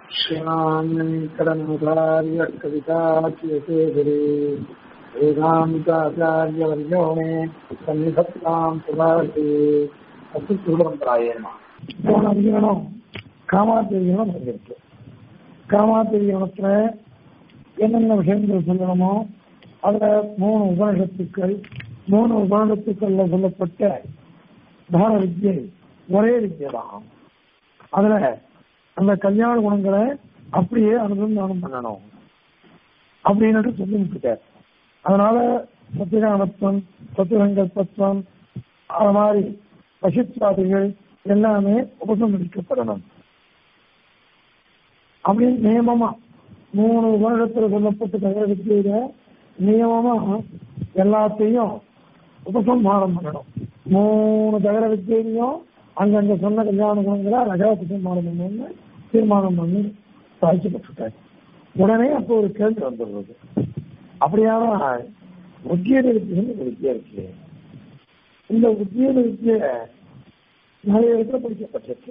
श्रीमान् वेङ्कटनाचार्य कविताचियशेखरे वेदान्ताचार्यवर्यो मे सन्निधत्तां सुभाषे அத்து திருவரம்பராயணமா போன அதிகரணம் காமாத்திரிகரணம் வந்திருக்கு காமாத்திரிகரணத்துல என்னென்ன விஷயங்கள் சொல்லணுமோ அதுல மூணு உபனிஷத்துக்கள் மூணு உபனிஷத்துக்கள்ல சொல்லப்பட்ட தான வித்யை ஒரே வித்யை தான் அதுல அந்த கல்யாண குணங்களை அப்படியே அனுசந்தானம் பண்ணணும் அப்படின்னு சொல்லி விட்டுட்டார் அதனால சத்தியகாமத்துவம் சத்தியசங்கல்பத்துவம் அது மாதிரி பசித்வாதிகள் எல்லாமே உபசந்தரிக்கப்படணும் அப்படின்னு நியமமா மூணு வருடத்துல சொல்லப்பட்ட தகவ வித்தியில நியமமா எல்லாத்தையும் உபசம்ஹாரம் பண்ணணும் மூணு தகர வித்தியிலையும் அங்கங்க சொன்ன கல்யாண குணங்களை ரகா உபசம்ஹாரம் பண்ணணும்னு தீர்மானம் பண்ணி சாதிக்கப்பட்டுட்டார் உடனே அப்போ ஒரு கேள்வி வந்துடுறது அப்படியான உத்தியோக வித்தியம் ஒரு வித்தியா இருக்கு இந்த உத்தியோக வித்திய நிறைய இடத்துல படிக்கப்பட்டிருக்கு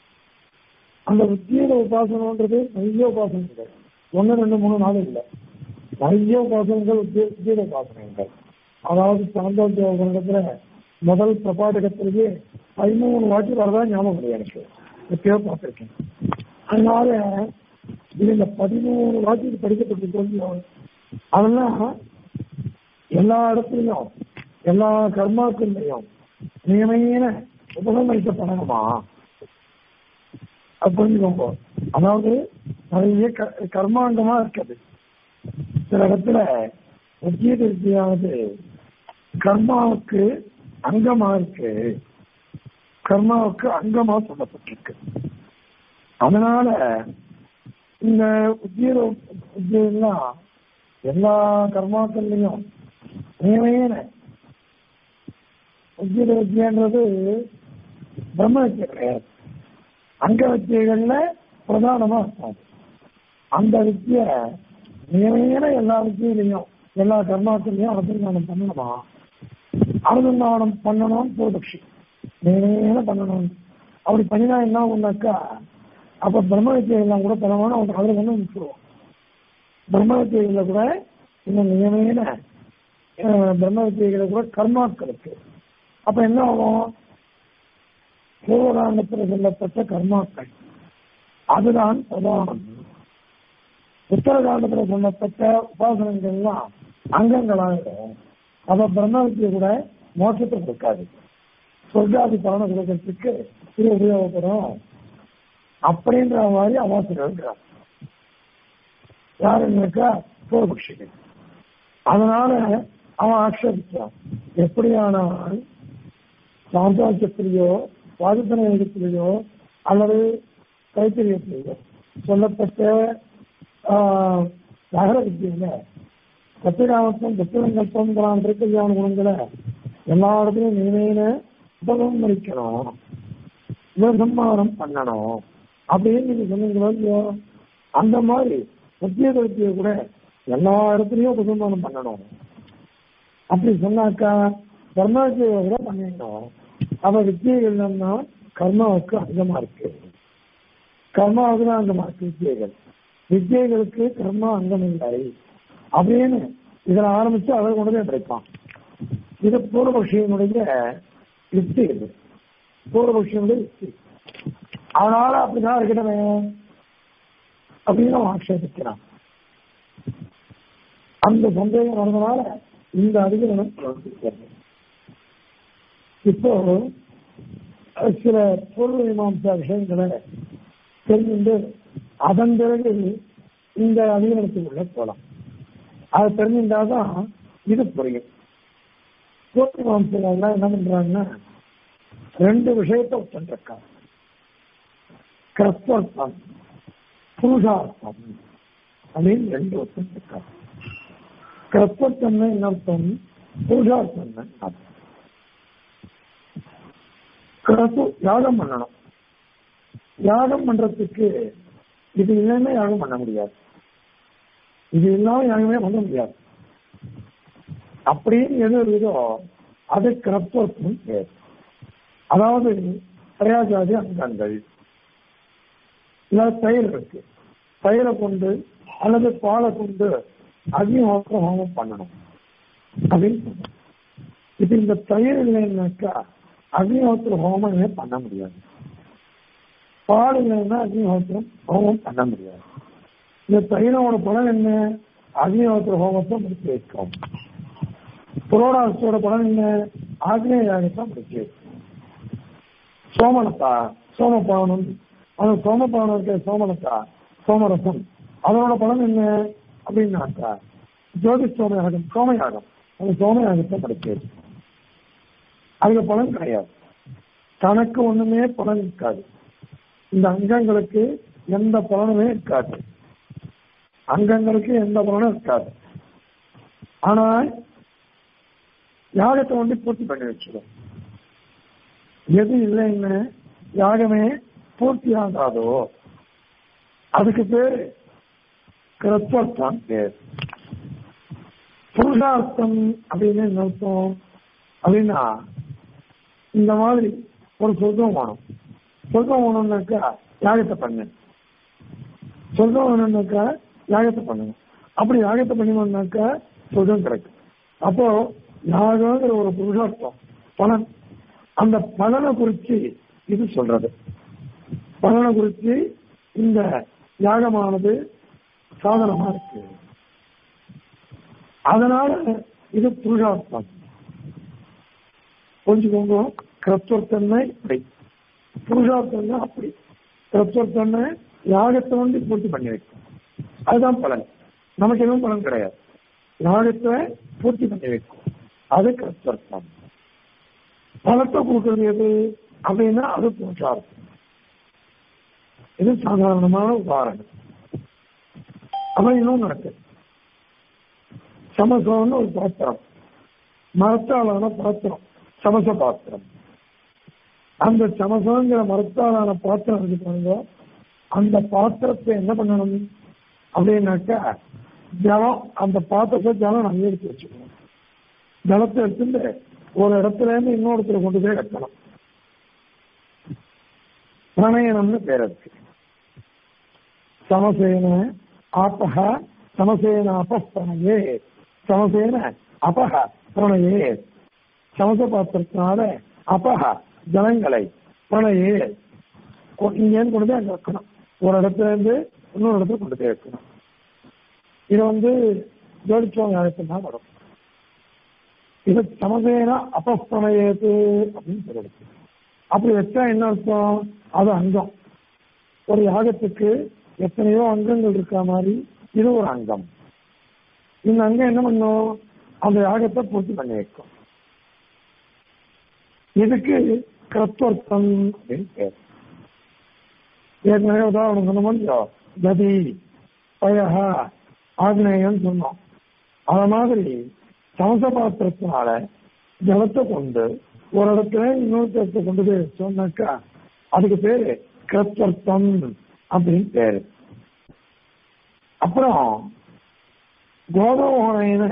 அந்த உத்தியோக உபாசனம்ன்றது நிறைய உபாசனங்கள் ஒன்னு ரெண்டு மூணு நாள் இல்லை நிறைய உபாசனங்கள் உத்தியோக உபாசனங்கள் அதாவது சாந்தோத்திய உபநிடத்துல முதல் பிரபாடகத்திலேயே பதிமூணு வாட்டி வரதா ஞாபகம் இல்லை எனக்கு எப்பயோ பார்த்திருக்கேன் அதனால இது இந்த பதிமூணு வாட்டி இது படிக்கப்பட்டிருக்கோம் அதெல்லாம் எல்லா இடத்துலையும் எல்லா கர்மாக்கள்லையும் நியமையான உபசமரிக்கப்படணுமா புரிஞ்சுக்கோங்க அதாவது நிறைய கர்மாங்கமா இருக்குது சில இடத்துல முக்கிய திருப்தியானது கர்மாவுக்கு அங்கமா இருக்கு கர்மாவுக்கு அங்கமா சொல்லப்பட்டிருக்கு அதனால இந்த உத்தியோக உத்தியோகம்லாம் எல்லா கர்மாக்கள்லையும் நியமையான உத்தியோக வித்தியன்றது பிரம்ம வித்தியை கிடையாது அங்க வித்தியகள்ல பிரதானமா இருக்கும் அந்த வித்திய நியமையான எல்லா வித்தியிலையும் எல்லா கர்மாக்கள்லையும் அனுசந்தானம் பண்ணணுமா அனுசந்தானம் பண்ணணும் பூர்வபக்ஷி நியமையான பண்ணணும் அப்படி பண்ணினா என்ன ஆகும்னாக்கா அப்ப பிரம்ம வித்தியெல்லாம் கூட பண்ணணும்னு அவங்க அதில் கொண்டு விட்டுருவோம் பிரம்ம வித்தியில கூட இந்த நியமையான பிரம்ம வித்தியைகளை கூட கர்மாக்களுக்கு அப்ப என்ன ஆகும் பூர்வகாண்டத்தில் சொல்லப்பட்ட கர்மாக்கள் அதுதான் பிரதானம் உத்தரகாண்டத்தில் சொல்லப்பட்ட உபாசனங்கள்லாம் அங்கங்களாகிடும் அப்ப பிரம்ம வித்தியை கூட மோட்சத்தை கொடுக்காது சொர்க்காதி பலனை கொடுக்கறதுக்கு இது உபயோகப்படும் அப்படின்ற மாதிரி அவாசம் இருக்கிறார் யாருன்னாக்கா பூர்வபக்ஷிகள் அதனால அவன் ஆட்சேபிக்கிறான் எப்படியானால் சாந்தாக்கியத்திலேயோ வாதித்தன இடத்திலேயோ அல்லது கைத்தறியத்திலேயோ சொல்லப்பட்ட நகர வித்தியில சத்தியகாமத்துவம் புத்தகங்கள்பம் திருக்கல்யாண குணங்களை எல்லா இடத்துலையும் நினைவேன உபசம்மரிக்கணும் உபசம்மானம் பண்ணணும் அப்படின்னு நீங்க சொன்னீங்களோ இல்லையோ அந்த மாதிரி முக்கிய வித்தியை கூட எல்லா இடத்துலையும் உபசம்மானம் பண்ணணும் அப்படி சொன்னாக்கா கர்மாவித்தியை கூட பண்ணிடணும் அவ வித்தியைகள் என்னன்னா கர்மாவுக்கு அதிகமா இருக்கு கர்மாவுக்கு தான் அங்கமா இருக்கு வித்தியைகள் வித்தியைகளுக்கு கர்மா அங்கம் இல்லை அப்படின்னு இதில் ஆரம்பிச்சு அதை கொண்டு போய் படிப்பான் இது பூர்வபக்ஷியனுடைய யுக்தி இது பூர்வபக்ஷியனுடைய யுக்தி அதனால அப்படிதான் இருக்கணுமே அப்படின்னு அவன் ஆட்சேபிக்கிறான் அந்த சந்தேகம் வந்ததுனால இந்த அதிகரணம் பிரவர்த்திக்கிறது இப்போ சில பொருள் மீமாசா விஷயங்களை தெரிஞ்சுட்டு அதன் பிறகு இந்த அதிகரணத்துக்குள்ள போகலாம் அதை தெரிஞ்சுட்டாதான் இது புரியும் பொருள் மீமாசைகள்லாம் என்ன பண்றாங்கன்னா ரெண்டு விஷயத்தை ஒத்துருக்காங்க கிரஸ்வர்த்தம் புருஷார்த்தம் அப்படின்னு ரெண்டு ஒத்துருக்காங்க கிரஸ்வர்த்தம்னு என்ன அர்த்தம் புருஷார்த்தம்னு அர்த்தம் கிரசு யாகம் பண்ணணும் யாகம் பண்றதுக்கு இது இல்லாம யாகம் பண்ண முடியாது இது இல்லாம யாகமே பண்ண முடியாது அப்படின்னு எது இருக்குதோ அது கிரத்துவத்துவம் பேர் அதாவது பிரயாஜாதி அங்கங்கள் இல்லாத பெயர் இருக்கு தயிரை கொண்டு அல்லது பாலை கொண்டு அக்னிஹோத்திர ஹோமம் பண்ணணும் அப்படின்னு சொல்றோம் இப்ப இந்த தயிர் இல்லைன்னாக்கா அக்னிஹோத்திர ஹோமமே பண்ண முடியாது பால் இல்லைன்னா அக்னிஹோத்திரம் ஹோமம் பண்ண முடியாது இந்த தயிரோட பலன் என்ன அக்னிஹோத்திர ஹோமத்தை முடிச்சு வைக்கும் புரோடாசத்தோட பலன் என்ன ஆக்னேய யாகத்தை முடிச்சு வைக்கும் சோமலத்தா சோமபானம் அந்த சோமபானம் இருக்க சோமலத்தா சோமரசம் அதனோட பலன் என்ன அப்படின்னாக்கா ஜோதி சோமயாகம் சோமயாகம் அந்த சோமயாகத்தை படிச்சு அதுக்கு பலன் கிடையாது தனக்கு ஒண்ணுமே பலன் இருக்காது இந்த அங்கங்களுக்கு எந்த பலனுமே இருக்காது அங்கங்களுக்கு எந்த பலனும் இருக்காது ஆனால் யாகத்தை வந்து பூர்த்தி பண்ணி வச்சிடும் எது இல்லைன்னு யாகமே பூர்த்தி ஆகாதோ அதுக்கு பேரு கிருத்வர்த்தான் பேர் புருஷார்த்தம் அப்படின்னு என்ன அர்த்தம் அப்படின்னா இந்த மாதிரி ஒரு சொர்க்கம் வேணும் சொர்க்கம் வேணும்னாக்கா யாகத்தை பண்ணு சொர்க்கம் வேணும்னாக்கா யாகத்தை பண்ணணும் அப்படி யாகத்தை பண்ணணும்னாக்கா சொர்க்கம் கிடைக்கும் அப்போ யாகங்கிற ஒரு புருஷார்த்தம் பலன் அந்த பலனை குறித்து இது சொல்றது பலனை குறித்து இந்த யாகமானது சாதனமா இருக்கு அதனால இது புருஷார்த்தம் புரிஞ்சுக்கோங்க கிரத்வர்த்தன்மை இப்படி புருஷார்த்தம்னா அப்படி கிரத்வர்த்தன்மை யாகத்தை வந்து பூர்த்தி பண்ணி வைக்கும் அதுதான் பலன் நமக்கு எதுவும் பலன் கிடையாது யாகத்தை பூர்த்தி பண்ணி வைக்கும் அது கிரத்வர்த்தம் பலத்தை கொடுக்கறது எது அப்படின்னா அது புருஷார்த்தம் இது சாதாரணமான உதாரணம் அப்புறம் இன்னும் நடக்கு சமசம்னு ஒரு பாத்திரம் மரத்தாலான பாத்திரம் சமச பாத்திரம் அந்த சமசங்கிற மரத்தாலான பாத்திரம் இருக்கு பாருங்க அந்த பாத்திரத்தை என்ன பண்ணணும் அப்படின்னாக்கா ஜலம் அந்த பாத்திரத்தை ஜலம் நம்ம எடுத்து வச்சுக்கணும் ஜலத்தை எடுத்துட்டு ஒரு இடத்துல இருந்து இன்னொரு இடத்துல கொண்டு போய் வைக்கணும் பிரணயனம்னு பேர் இருக்கு சமசேன ஆப்பக சமசேன அபஸ்தனையே சமசேன அபக பிரணயே சமச பாத்திரத்தினால அபக ஜனங்களை பிரணயே இங்கேருந்து கொண்டு போய் அங்க வைக்கணும் ஒரு இடத்துல இருந்து இன்னொரு இடத்துல கொண்டு போய் வைக்கணும் இது வந்து ஜோடிச்சோங்க அழைப்பு தான் வரும் இது சமசேன அபஸ்தனையது அப்படின்னு சொல்லிடுது அப்படி வச்சா என்ன அர்த்தம் அது அங்கம் ஒரு யாகத்துக்கு எத்தனையோ அங்கங்கள் இருக்க மாதிரி இது ஒரு அங்கம் இந்த அங்கம் என்ன பண்ணும் அந்த யாகத்தை பூர்த்தி பண்ணி வைக்கும் இதுக்கு கிரத்வர்த்தம் அப்படின்னு பேர் ஏற்கனவே உதாரணம் சொன்ன முடியும் கதி பயக ஆக்னேயம் சொன்னோம் அத மாதிரி சமச பாத்திரத்தினால ஜலத்தை கொண்டு ஒரு இடத்துல இன்னொரு இடத்தை கொண்டு போய் சொன்னாக்கா அதுக்கு பேரு கிரத்வர்த்தம் அப்படின்னு பேரு அப்புறம் கோதோகனைன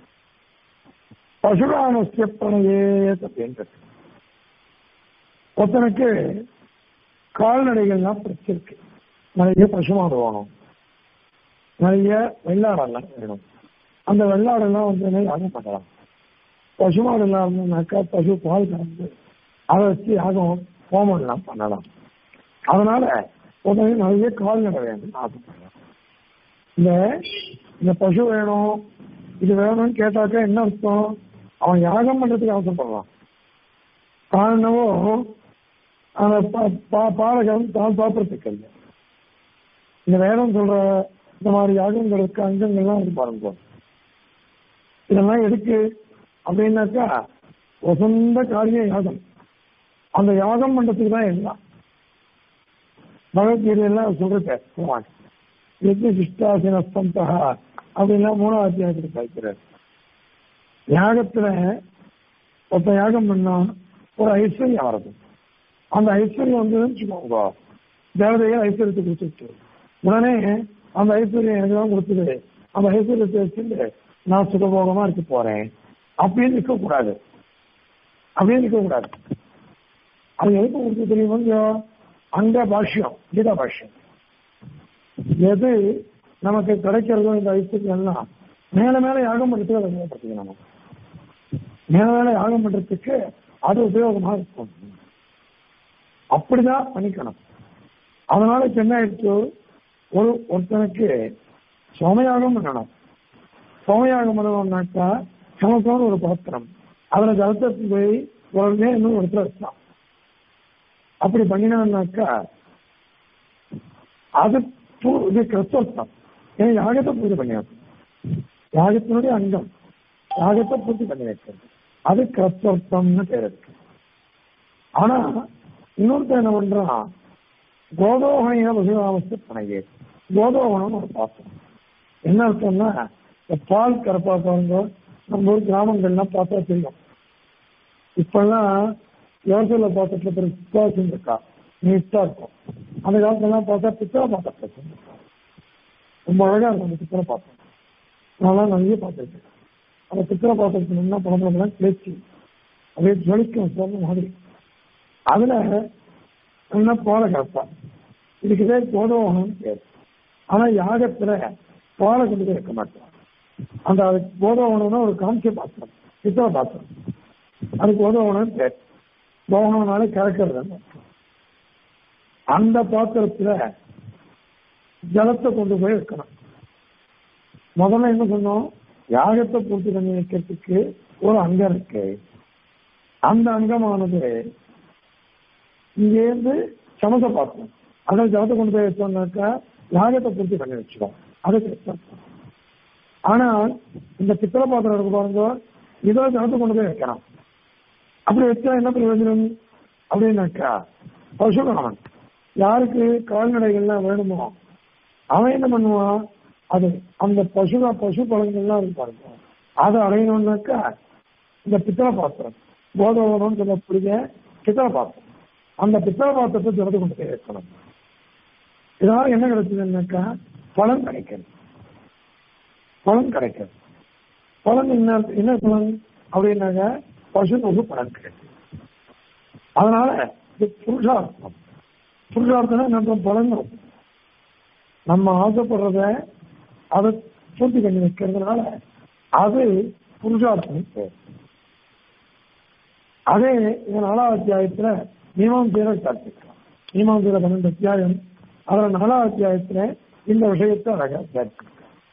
பசுராமசிய பிரணயே அப்படின்றது ஒருத்தனுக்கு கால்நடைகள்லாம் பிடிச்சிருக்கு நிறைய பசுமாடு வேணும் நிறைய வெள்ளாடெல்லாம் வேணும் அந்த வெள்ளாடெல்லாம் வந்து யாகம் பண்ணலாம் பசுமாடு எல்லாம் இருந்ததுனாக்கா பசு பால் கலந்து அதை வச்சு யாகம் ஹோமம் எல்லாம் பண்ணலாம் அதனால உடனே நிறைய கால்நடை வேண்டும் ஆசைப்படலாம் இந்த இந்த பசு வேணும் இது வேணும்னு கேட்டாக்கா என்ன அர்த்தம் அவன் யாகம் பண்றதுக்கு ஆசைப்படுறான் தான் என்னவோ அந்த பாலகம் தான் சாப்பிட்றதுக்கு இல்லை இந்த வேதம் சொல்ற இந்த மாதிரி யாகங்களுக்கு அங்கங்கள்லாம் இருக்கு பாருங்க இதெல்லாம் எதுக்கு அப்படின்னாக்கா வசந்த காரிய யாகம் அந்த யாகம் பண்றதுக்கு தான் எல்லாம் பகவத்கீதையெல்லாம் சொல்றேன் குமார் யஜ்ய சிஷ்டாசினஸ்தந்தா அப்படின்லாம் மூணாவது அத்தியாயத்தில் பார்க்கிறார் யாகத்துல ஒருத்த யாகம் பண்ணா ஒரு ஐஸ்வர்யம் வருது அந்த ஐஸ்வர்யம் வந்து வச்சுக்கோங்க தேவதைகள் ஐஸ்வர்யத்தை கொடுத்துட்டு உடனே அந்த ஐஸ்வர்யம் எனக்கு தான் கொடுத்துது அந்த ஐஸ்வர்யத்தை வச்சுட்டு நான் சுகபோகமா இருக்க போறேன் அப்படின்னு இருக்க கூடாது அப்படின்னு இருக்க கூடாது அது எதுக்கு உங்களுக்கு தெரியும் கொஞ்சம் அங்க பாஷ்யம் கீதா பாஷ்யம் எது நமக்கு கிடைக்கிறதோ இந்த ஐஸ்வர்யம் எல்லாம் மேல மேல யாகம் பண்றதுக்கு அதை உபயோகப்படுத்திக்கணும் நம்ம மேல மேல யாகம் பண்றதுக்கு அது உபயோகமா இருக்கும் அப்படிதான் பண்ணிக்கணும் அதனால இப்ப என்ன ஆயிடுச்சு ஒரு ஒருத்தனுக்கு சோமயாகம் பண்ணணும் சோமயாகம் பண்ணணும்னாக்கா சமத்தோன்னு ஒரு பாத்திரம் அதுல ஜலத்தை போய் உடனே இன்னும் இடத்துல வச்சான் அப்படி பண்ணினான்னாக்கா அது பூ- இது கிறிஸ்தவம் ஏன்னா யாகத்தை பூஜை பண்ணியாச்சு யாகத்தினுடைய அங்கம் யாகத்தை பூர்த்தி பண்ணி வைக்கிறது அது கிறிஸ்தவம்னு பேர் இருக்கு ஆனா இன்னொருத்தர் என்ன பண்றான் கோதோகனைய பசுராமஸ்து பனையே கோதோகனம் ஒரு பாத்திரம் என்ன அர்த்தம்னா இந்த பால் கரப்பா பாருங்க நம்ம ஊர் கிராமங்கள்லாம் பார்த்தா தெரியும் இப்பெல்லாம் யோசனை பாத்திரத்துல பெருசா இருக்கா நீட்டா இருக்கும் அந்த காலத்துலாம் பார்த்தா பித்தளை பாத்திரத்துல வச்சிருந்திருக்கா. ரொம்ப அழகா இருக்கும் அந்த பித்தளை பாத்திரம் நான் நிறைய பார்த்துருக்கேன் அந்த பித்தளை பாத்திரத்துல என்ன பழம்பெல்லாம் கிளச்சி அப்படியே ஜொலிக்கும் சொன்ன மாதிரி அதுல என்ன பாலை கலப்பா இதுக்குதே கோதோகம்னு பேர் ஆனா யாகத்துல பாலை கொண்டு போய் வைக்க மாட்டோம் அந்த அதுக்கு கோதோகணம்னா ஒரு காமிச்ச பாத்திரம் பித்தளை பாத்திரம் அதுக்கு கோதோகணம் பேர் கோகணம்னாலே கறக்கிறது அந்த பாத்திரத்துல ஜலத்தை கொண்டு போய் வைக்கணும் முதல்ல என்ன சொன்னோம் யாகத்தை பூர்த்தி பண்ணி வைக்கிறதுக்கு ஒரு அங்கம் இருக்கு அந்த அங்கமானது இங்கேருந்து சமச பாத்திரம் அதில் ஜலத்தை கொண்டு போய் வச்சோம்னாக்கா யாகத்தை பூர்த்தி பண்ணி வச்சுக்கோம் அது கஷ்டம் ஆனா இந்த பித்தளை பாத்திரம் இருக்கு பாருங்க இதோ ஜலத்தை கொண்டு போய் வைக்கணும் அப்படி வச்சா என்ன பிரயோஜனம் அப்படின்னாக்கா பசுகாமன் யாருக்கு கால்நடைகள்லாம் வேணுமோ அவன் என்ன பண்ணுவான் அது அந்த பசு பசு பழங்கள்லாம் இருக்கு பாருங்க அதை அடையணும்னாக்கா இந்த பித்தளை பாத்திரம் கோதவனம்னு சொல்லக்கூடிய பித்தளை பாத்திரம் அந்த பித்தளை பாத்திரத்தை திறந்து கொண்டு போய் வைக்கணும் இதனால என்ன கிடைச்சதுன்னாக்கா பலன் கிடைக்கிறது பலன் கிடைக்கிறது பலன் என்ன என்ன பலன் அப்படின்னாக்க பசு நோக்கு பலன் கிடைக்கும் அதனால இது புருஷார்த்தம் புருஷார்த்தம்னா நம்ம பலன் இருக்கும். நம்ம ஆசைப்படுறத அதை பூர்த்தி பண்ணி வைக்கிறதுனால அது புருஷார்த்தம் பேர் அதே இந்த நாலாவது அத்தியாயத்துல மீமாம்சையில சாத்திக்கலாம் மீமாம்சையில பன்னெண்டு அத்தியாயம் அதுல நாலாவது அத்தியாயத்துல இந்த விஷயத்தை அழகா சாத்திக்கலாம்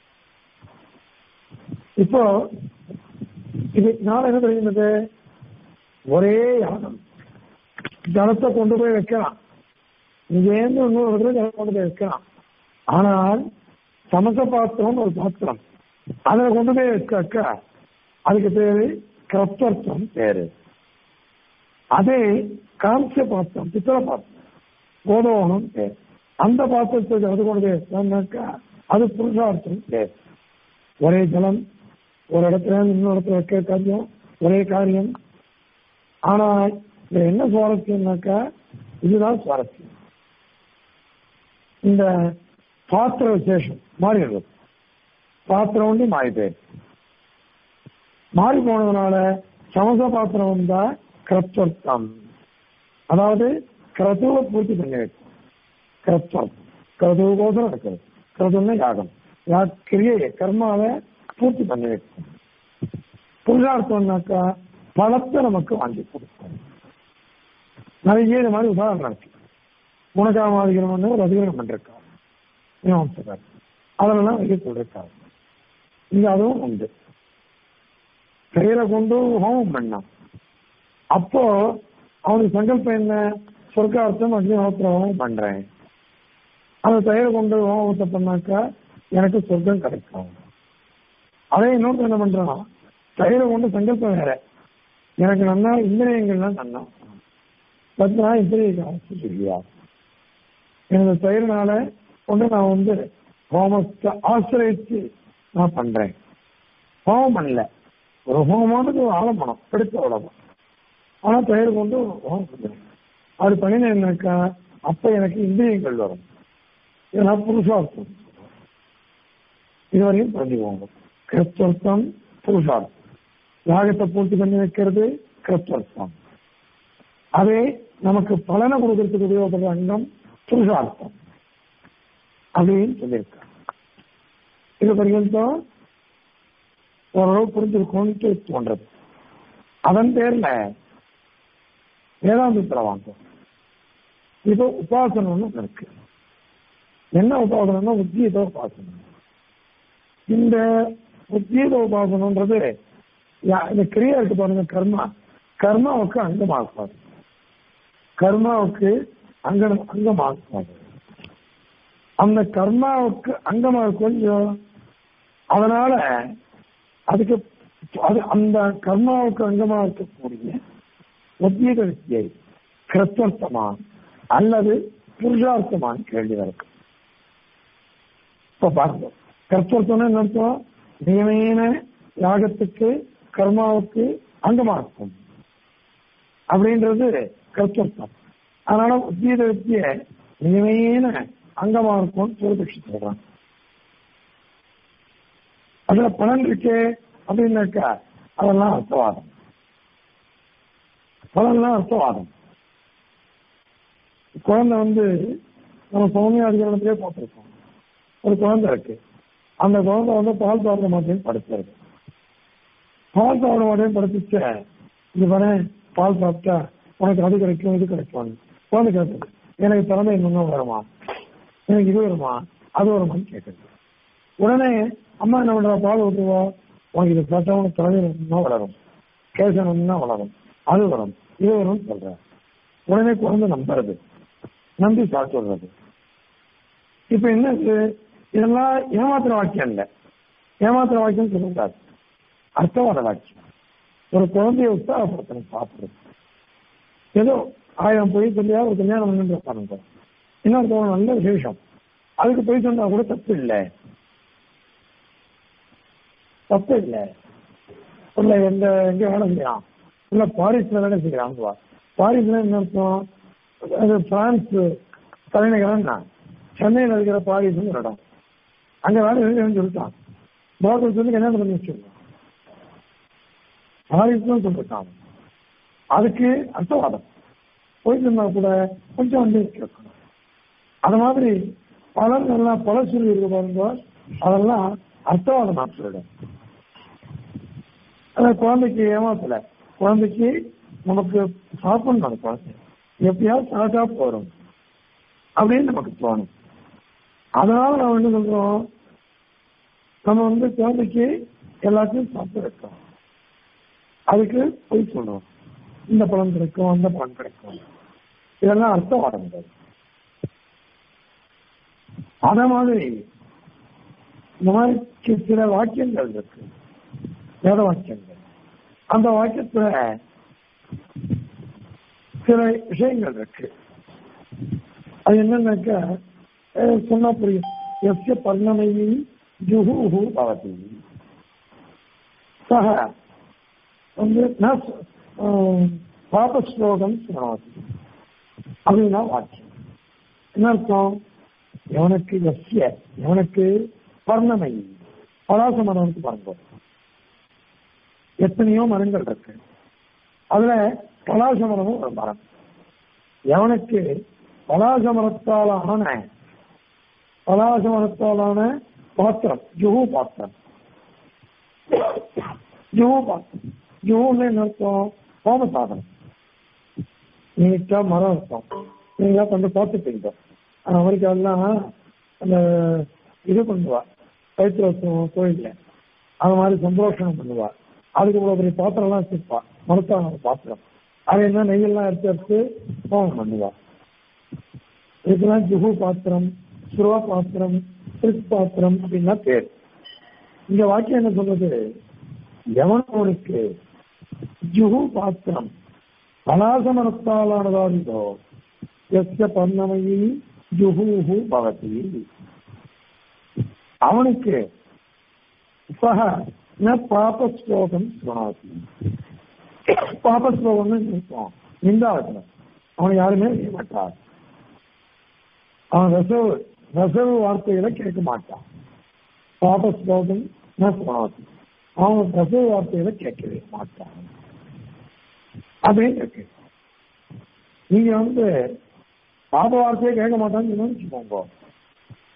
இப்போ இது நாள் என்ன தெரியுது ஒரே யாகம் ஜலத்தை கொண்டு போய் வைக்கலாம் இங்கேருந்து இன்னொரு இடத்துல ஜலம் கொண்டு போய் வைக்கலாம் ஆனால் சமச பாத்திரம் ஒரு பாத்திரம் அதுல கொண்டு போய் வைக்க அதுக்கு பேரு கிரஸ்தர்த்தம் பேரு அதே காம்சிய பாத்திரம் பித்தளை பாத்திரம் கோதோகனம் பேர் அந்த பாத்திரத்தை அது கொண்டு போய் வச்சாக்கா அது புருஷார்த்தம் பேர் ஒரே ஜலம் ஒரு இடத்துல இருந்து இன்னொரு இடத்துல வைக்க காரியம் ஒரே காரியம் ஆனா இதுல என்ன சுவாரஸ்யம்னாக்கா இதுதான் சுவாரஸ்யம் இந்த பாத்திர விசேஷம் மாறிடுறது பாத்திரம் வந்து மாறி போயிடுது மாறி போனதுனால சமச பாத்திரம் வந்தா கிரத்வர்த்தம் அதாவது கிரதுவை பூர்த்தி பண்ணி வைக்கும் கிரத்வம் கிரதுவுக்கோசரம் இருக்கிறது கிரதுன்னா யாகம் யா கிரியை கர்மாவை பூர்த்தி பண்ணி வைக்கும் புருஷார்த்தம்னாக்கா பலத்தை நமக்கு வாங்கி கொடுக்கும் நிறைய இது மாதிரி உதாரணம் இருக்கு குணகாமாதிகரம் ஒரு அதிகாரம் பண்ணிருக்காரு மீமாம்சகர் அதெல்லாம் நிறைய சொல்லிருக்காரு இங்க அதுவும் உண்டு பெயரை கொண்டு ஹோமம் பண்ணான் அப்போ அவனுக்கு சங்கல்பம் என்ன சொர்க்கார்த்தம் அக்னிஹோத்திர ஹோமம் பண்றேன் அந்த பெயரை கொண்டு ஹோமத்தை பண்ணாக்கா எனக்கு சொர்க்கம் கிடைக்கும் அதே இன்னொருத்தர் என்ன பண்றான் பெயரை கொண்டு சங்கல்பம் வேற எனக்கு நன்னா இந்திரியங்கள்லாம் நன்னா பத்னா இந்திரிய அவசியம் இல்லையா எனது பெயர்னால கொண்டு நான் வந்து ஹோமத்தை ஆசிரியச்சு நான் பண்றேன் ஹோமம் பண்ணல ஒரு ஹோமமானது ஒரு ஆலம்பனம் பிடித்த உலகம் ஆனா பெயர் கொண்டு ஹோமம் பண்றேன் அப்படி பண்ணினேன்னாக்கா அப்ப எனக்கு இந்திரியங்கள் வரும் இதெல்லாம் புருஷார்த்தம் இதுவரையும் புரிஞ்சுக்கோங்க கிறிஸ்தவர்த்தம் புருஷார்த்தம் யாகத்தை பூர்த்தி பண்ணி வைக்கிறது கிறிஸ்தவர்த்தம் அதே நமக்கு பலனை கொடுக்கறதுக்கு உபயோகப்படுற அங்கம் புருஷார்த்தம் அப்படின்னு சொல்லியிருக்காங்க இது பர்யந்தம் ஓரளவு புரிஞ்சிருக்கும்னு தோன்றது அதன் பேர்ல வேதாந்தத்துல வாங்கும் இப்போ உபாசனம்னு ஒண்ணு இருக்கு என்ன உபாசனம்னா உத்கீத உபாசனம் இந்த உத்கீத உபாசனம்ன்றது யா- இந்த கிரியா இருக்கு பாருங்க கர்மா கர்மாவுக்கு அங்கமாகுது கர்மாவுக்கு அங்க அங்கமாகுது அந்த கர்மாவுக்கு அங்கமாக கொஞ்சம் அதனால அதுக்கு அது அந்த கர்மாவுக்கு அங்கமாக இருக்கக்கூடிய உத்கீத வித்தியை கிருத்தர்த்தமா அல்லது புருஷார்த்தமான்னு கேள்வி இருக்கு இப்ப பார்ப்போம் கர்த்தர்த்தம்னா என்ன அர்த்தம் நியமேன யாகத்துக்கு கர்மாவுக்கு அங்கமா இருக்கும் அப்படின்றது கர்த்தர்த்தம் அதனால உத்கீத வித்திய நியமேன அங்கமா இருக்கும்னு பூர்வபக்ஷி சொல்றான் அதுல பலன் இருக்கே அப்படின்னாக்கா அதெல்லாம் அர்த்தவாதம் பலன்லாம் அர்த்தவாதம் குழந்தை வந்து நம்ம சௌமிய அதிகாரத்திலே பார்த்துருக்கோம் ஒரு குழந்தை இருக்கு அந்த குழந்தை வந்து பால் சாப்பிட மாட்டேன்னு படுத்துறது பால் சாப்பிட மாட்டேன்னு படுத்துச்ச இது பாரு பால் சாப்பிட்டா உனக்கு அது கிடைக்கும் இது கிடைக்கும் குழந்தை கேட்குது எனக்கு திறமை இன்னும் வருமா எனக்கு இது வருமா அது வருமான்னு கேட்குது உடனே அம்மா என்ன பண்றா பால் ஊற்றுவா உனக்கு இது சாப்பிட்டா உனக்கு திறமை இன்னும் வளரும் கேசனம்னா வளரும் அது வரும் இது வரும்னு சொல்ற உடனே குழந்தை நம்புறது நம்பி சாப்பிடுறது இப்ப என்ன இது? இதெல்லாம் ஏமாத்திர வாக்கியம் இல்ல ஏமாத்திர வாக்கியம் சொல்லக்கூடாது அர்த்தவாத வாக்கியம் ஒரு குழந்தைய உற்சாகப்படுத்தணும் சாப்பிடுறது ஏதோ ஆயிரம் பொய் சொல்லியா ஒரு கல்யாணம் பண்ணி பாருங்க இன்னொருத்தவங்க நல்ல விசேஷம் அதுக்கு போய் சொன்னா கூட தப்பு இல்லை தப்பு இல்லை உள்ள எந்த எங்க வேலை செய்யலாம் உள்ள பாரிஸ்ல வேலை செய்யலாம் வா பாரிஸ்ல என்ன அர்த்தம் அது பிரான்ஸ் தலைநகரம் தான் சென்னையில் இருக்கிற பாரிஸ்னு ஒரு இடம் அங்க வேலை செய்யணும்னு சொல்லிட்டான் பாரத சொல்லி கல்யாணம் பண்ணி வச்சிருக்கான் பாரிஸ்னு சொல்லிட்டான் அதுக்கு அர்த்தவாதம் போயிட்டு இருந்தா கூட கொஞ்சம் வந்து கேட்கணும் அது மாதிரி பலன் எல்லாம் பல சொல்லி இருக்கு பாருங்க அதெல்லாம் அர்த்தவாதம் நான் சொல்லிடும் அதான் குழந்தைக்கு ஏமாத்தல குழந்தைக்கு நமக்கு சாப்பிடணும் அந்த குழந்தை எப்பயாவது சாப்பிட்டா போறோம் அப்படின்னு நமக்கு தோணும் அதனால நம்ம என்ன சொல்றோம் நம்ம வந்து குழந்தைக்கு எல்லாத்தையும் சாப்பிட்டு வைக்கிறோம் அதுக்கு போய் சொல்றோம் இந்த பழம் கிடைக்கும் அந்த பழம் கிடைக்கும் இதெல்லாம் அர்த்தவாதங்கள் அத மாதிரி இந்த மாதிரி சி- சில வாக்கியங்கள் இருக்கு வேத வாக்கியங்கள் அந்த வாக்கியத்துல சில விஷயங்கள் இருக்கு அது என்னன்னாக்கா அஹ் சொன்னா புரியும் எஸ்ய பர்ணமயி ஜுஹூஹு பவதி சக வந்து ந ச- ஆஹ் பாபஸ்லோகம் சுணவதி அப்படின்னா வாக்கியம் என்ன அர்த்தம் எவனுக்கு எஸ்ய எவனுக்கு பர்ணமை பலாச மரம்னு பாருங்க எத்தனையோ மரங்கள் இருக்கு அதுல பலாச மரமும் ஒரு மரம் எவனுக்கு பலாச மரத்தாலான பலாச மரத்தாலான பாத்திரம் ஜுகு பாத்திரம் ஜுகு பாத்திரம் ஜுகுன்னு என்ன அர்த்தம் ஹோம சாதனம் நீட்டா மரம் இருக்கும் நீங்க கொஞ்சம் பார்த்துப்பீங்க அமெரிக்காலாம் அந்த இது பண்ணுவா தைத்திரோத்சவம் கோயில்ல அது மாதிரி சந்தோஷம் பண்ணுவா அதுக்கு இவ்வளவு பெரிய பாத்திரம் எல்லாம் வச்சிருப்பா மருத்தான பாத்திரம் அது என்ன நெய்யெல்லாம் எடுத்து எடுத்து ஹோமம் பண்ணுவா இதுக்கெல்லாம் ஜுகு பாத்திரம் சுருவா பாத்திரம் திருக் பாத்திரம் அப்படின்னா பேர் இங்க வாக்கியம் என்ன சொல்றது எவனவனுக்கு ஜுகு பாத்திரம் பலாசமனத்தாலானதாகிதோ எஸ்ய பர்ணமயி ஜுஹூஹு பவதி அவனுக்கு சக ந பாபஸ்லோகம் சுணாதி பாபஸ்லோகம்னு இருக்கும் நிந்தாவத்தில் அவன் யாருமே செய்ய மாட்டான் அவன் ரசவு ரசவு வார்த்தைகளை கேட்க மாட்டான் பாபஸ்லோகம் ந சுணாதி அவன் ரசவு வார்த்தைகளை கேட்கவே மாட்டான் அப்படின்னு இருக்கு நீங்க வந்து பாப வார்த்தையை கேட்க மாட்டான்னு வச்சுக்கோங்க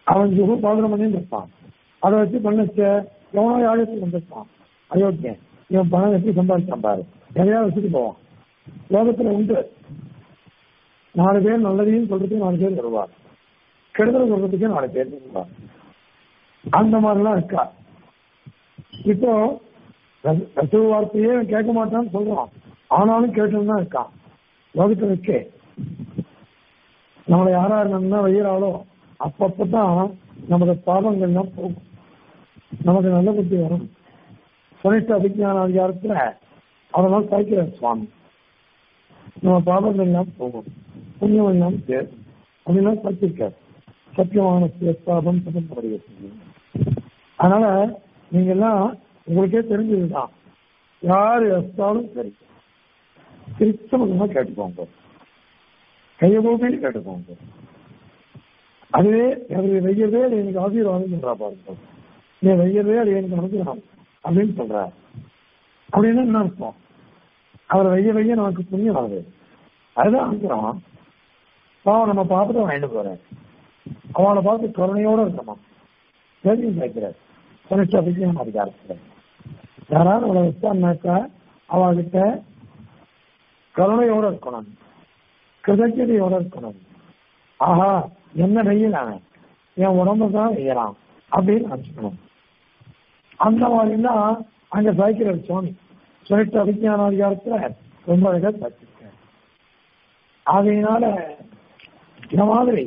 அவன் ஜுகு பாதனம் பண்ணி இருப்பான் அதை வச்சு பண்ணச்ச எவனோ யாழத்துக்கு வந்திருப்பான் அயோக்கியன் இவன் பணம் எப்படி சம்பாதிச்சான் பாரு எதையாவது வச்சுட்டு போவான் லோகத்துல உண்டு நாலு பேர் நல்லதையும் சொல்றதுக்கு நாலு பேர் வருவார் கெடுதல் சொல்றதுக்கு நாலு பேர் வருவார் அந்த மாதிரிலாம் இருக்கா இப்போ ரச- ரசூல் வார்த்தையே அவன் கேட்க மாட்டான்னு சொல்றான் ஆனாலும் கேட்டுன்னு தான் இருக்கான் லோகத்துல இருக்கே நம்மளை யாரா இருந்தா வையிறாலோ அப்பப்பதான் நமக்கு பாவங்கள்லாம் போகும் நமக்கு நல்ல புத்தி வரும் சொனிஷ்ட அபிஜான அதிகாரத்துல அதெல்லாம் சாய்க்கிறார் சுவாமி நம்ம பாவங்கள் எல்லாம் போகும் புண்ணியம் எல்லாம் சேரும் அப்படின்னா சத்திருக்கார் சத்தியமான பாபம் சதம்படுகிறது அதனால நீங்க எல்லாம் உங்களுக்கே தெரிஞ்சதுதான் யாரு வச்சாலும் சரி திருச்சமகமா கேட்டுக்கோங்க கையை போட்டு கேட்டுக்கோங்க அதுவே எனக்கு வெய்யவே அது எனக்கு ஆசீர்வாதம் சொல்றா பாருங்க நீ வெய்யவே அது எனக்கு அனுகிரகம் அப்படின்னு சொல்ற அப்படின்னு என்ன அர்த்தம் அவர் வெய்ய வெய்ய நமக்கு புண்ணியம் ஆகுது அதுதான் அனுகிரகம் பாவம் நம்ம பார்த்துட்டு வாங்கிட்டு போறேன் அவளை பார்த்து கருணையோட இருக்கணும் தெரியும் கேட்கிறார் கனிஷ்ட அபிஜயம் அதிகாரத்தில் யாராவது அவளை வச்சான்னாக்கா அவகிட்ட கருணையோட இருக்கணும் கிருதஜதையோட இருக்கணும் ஆஹா என்ன வெயில் அவன் என் உடம்பு தான் வெய்யலாம் அப்படின்னு நினைச்சுக்கணும் அந்த மாதிரிலாம் அங்க சாய்க்கிறார் சுவாமி சொல்லிட்டு அபிஜான அதிகாரத்துல ரொம்ப அழகா சாய்ச்சிருக்கார் ஆகையினால இந்த மாதிரி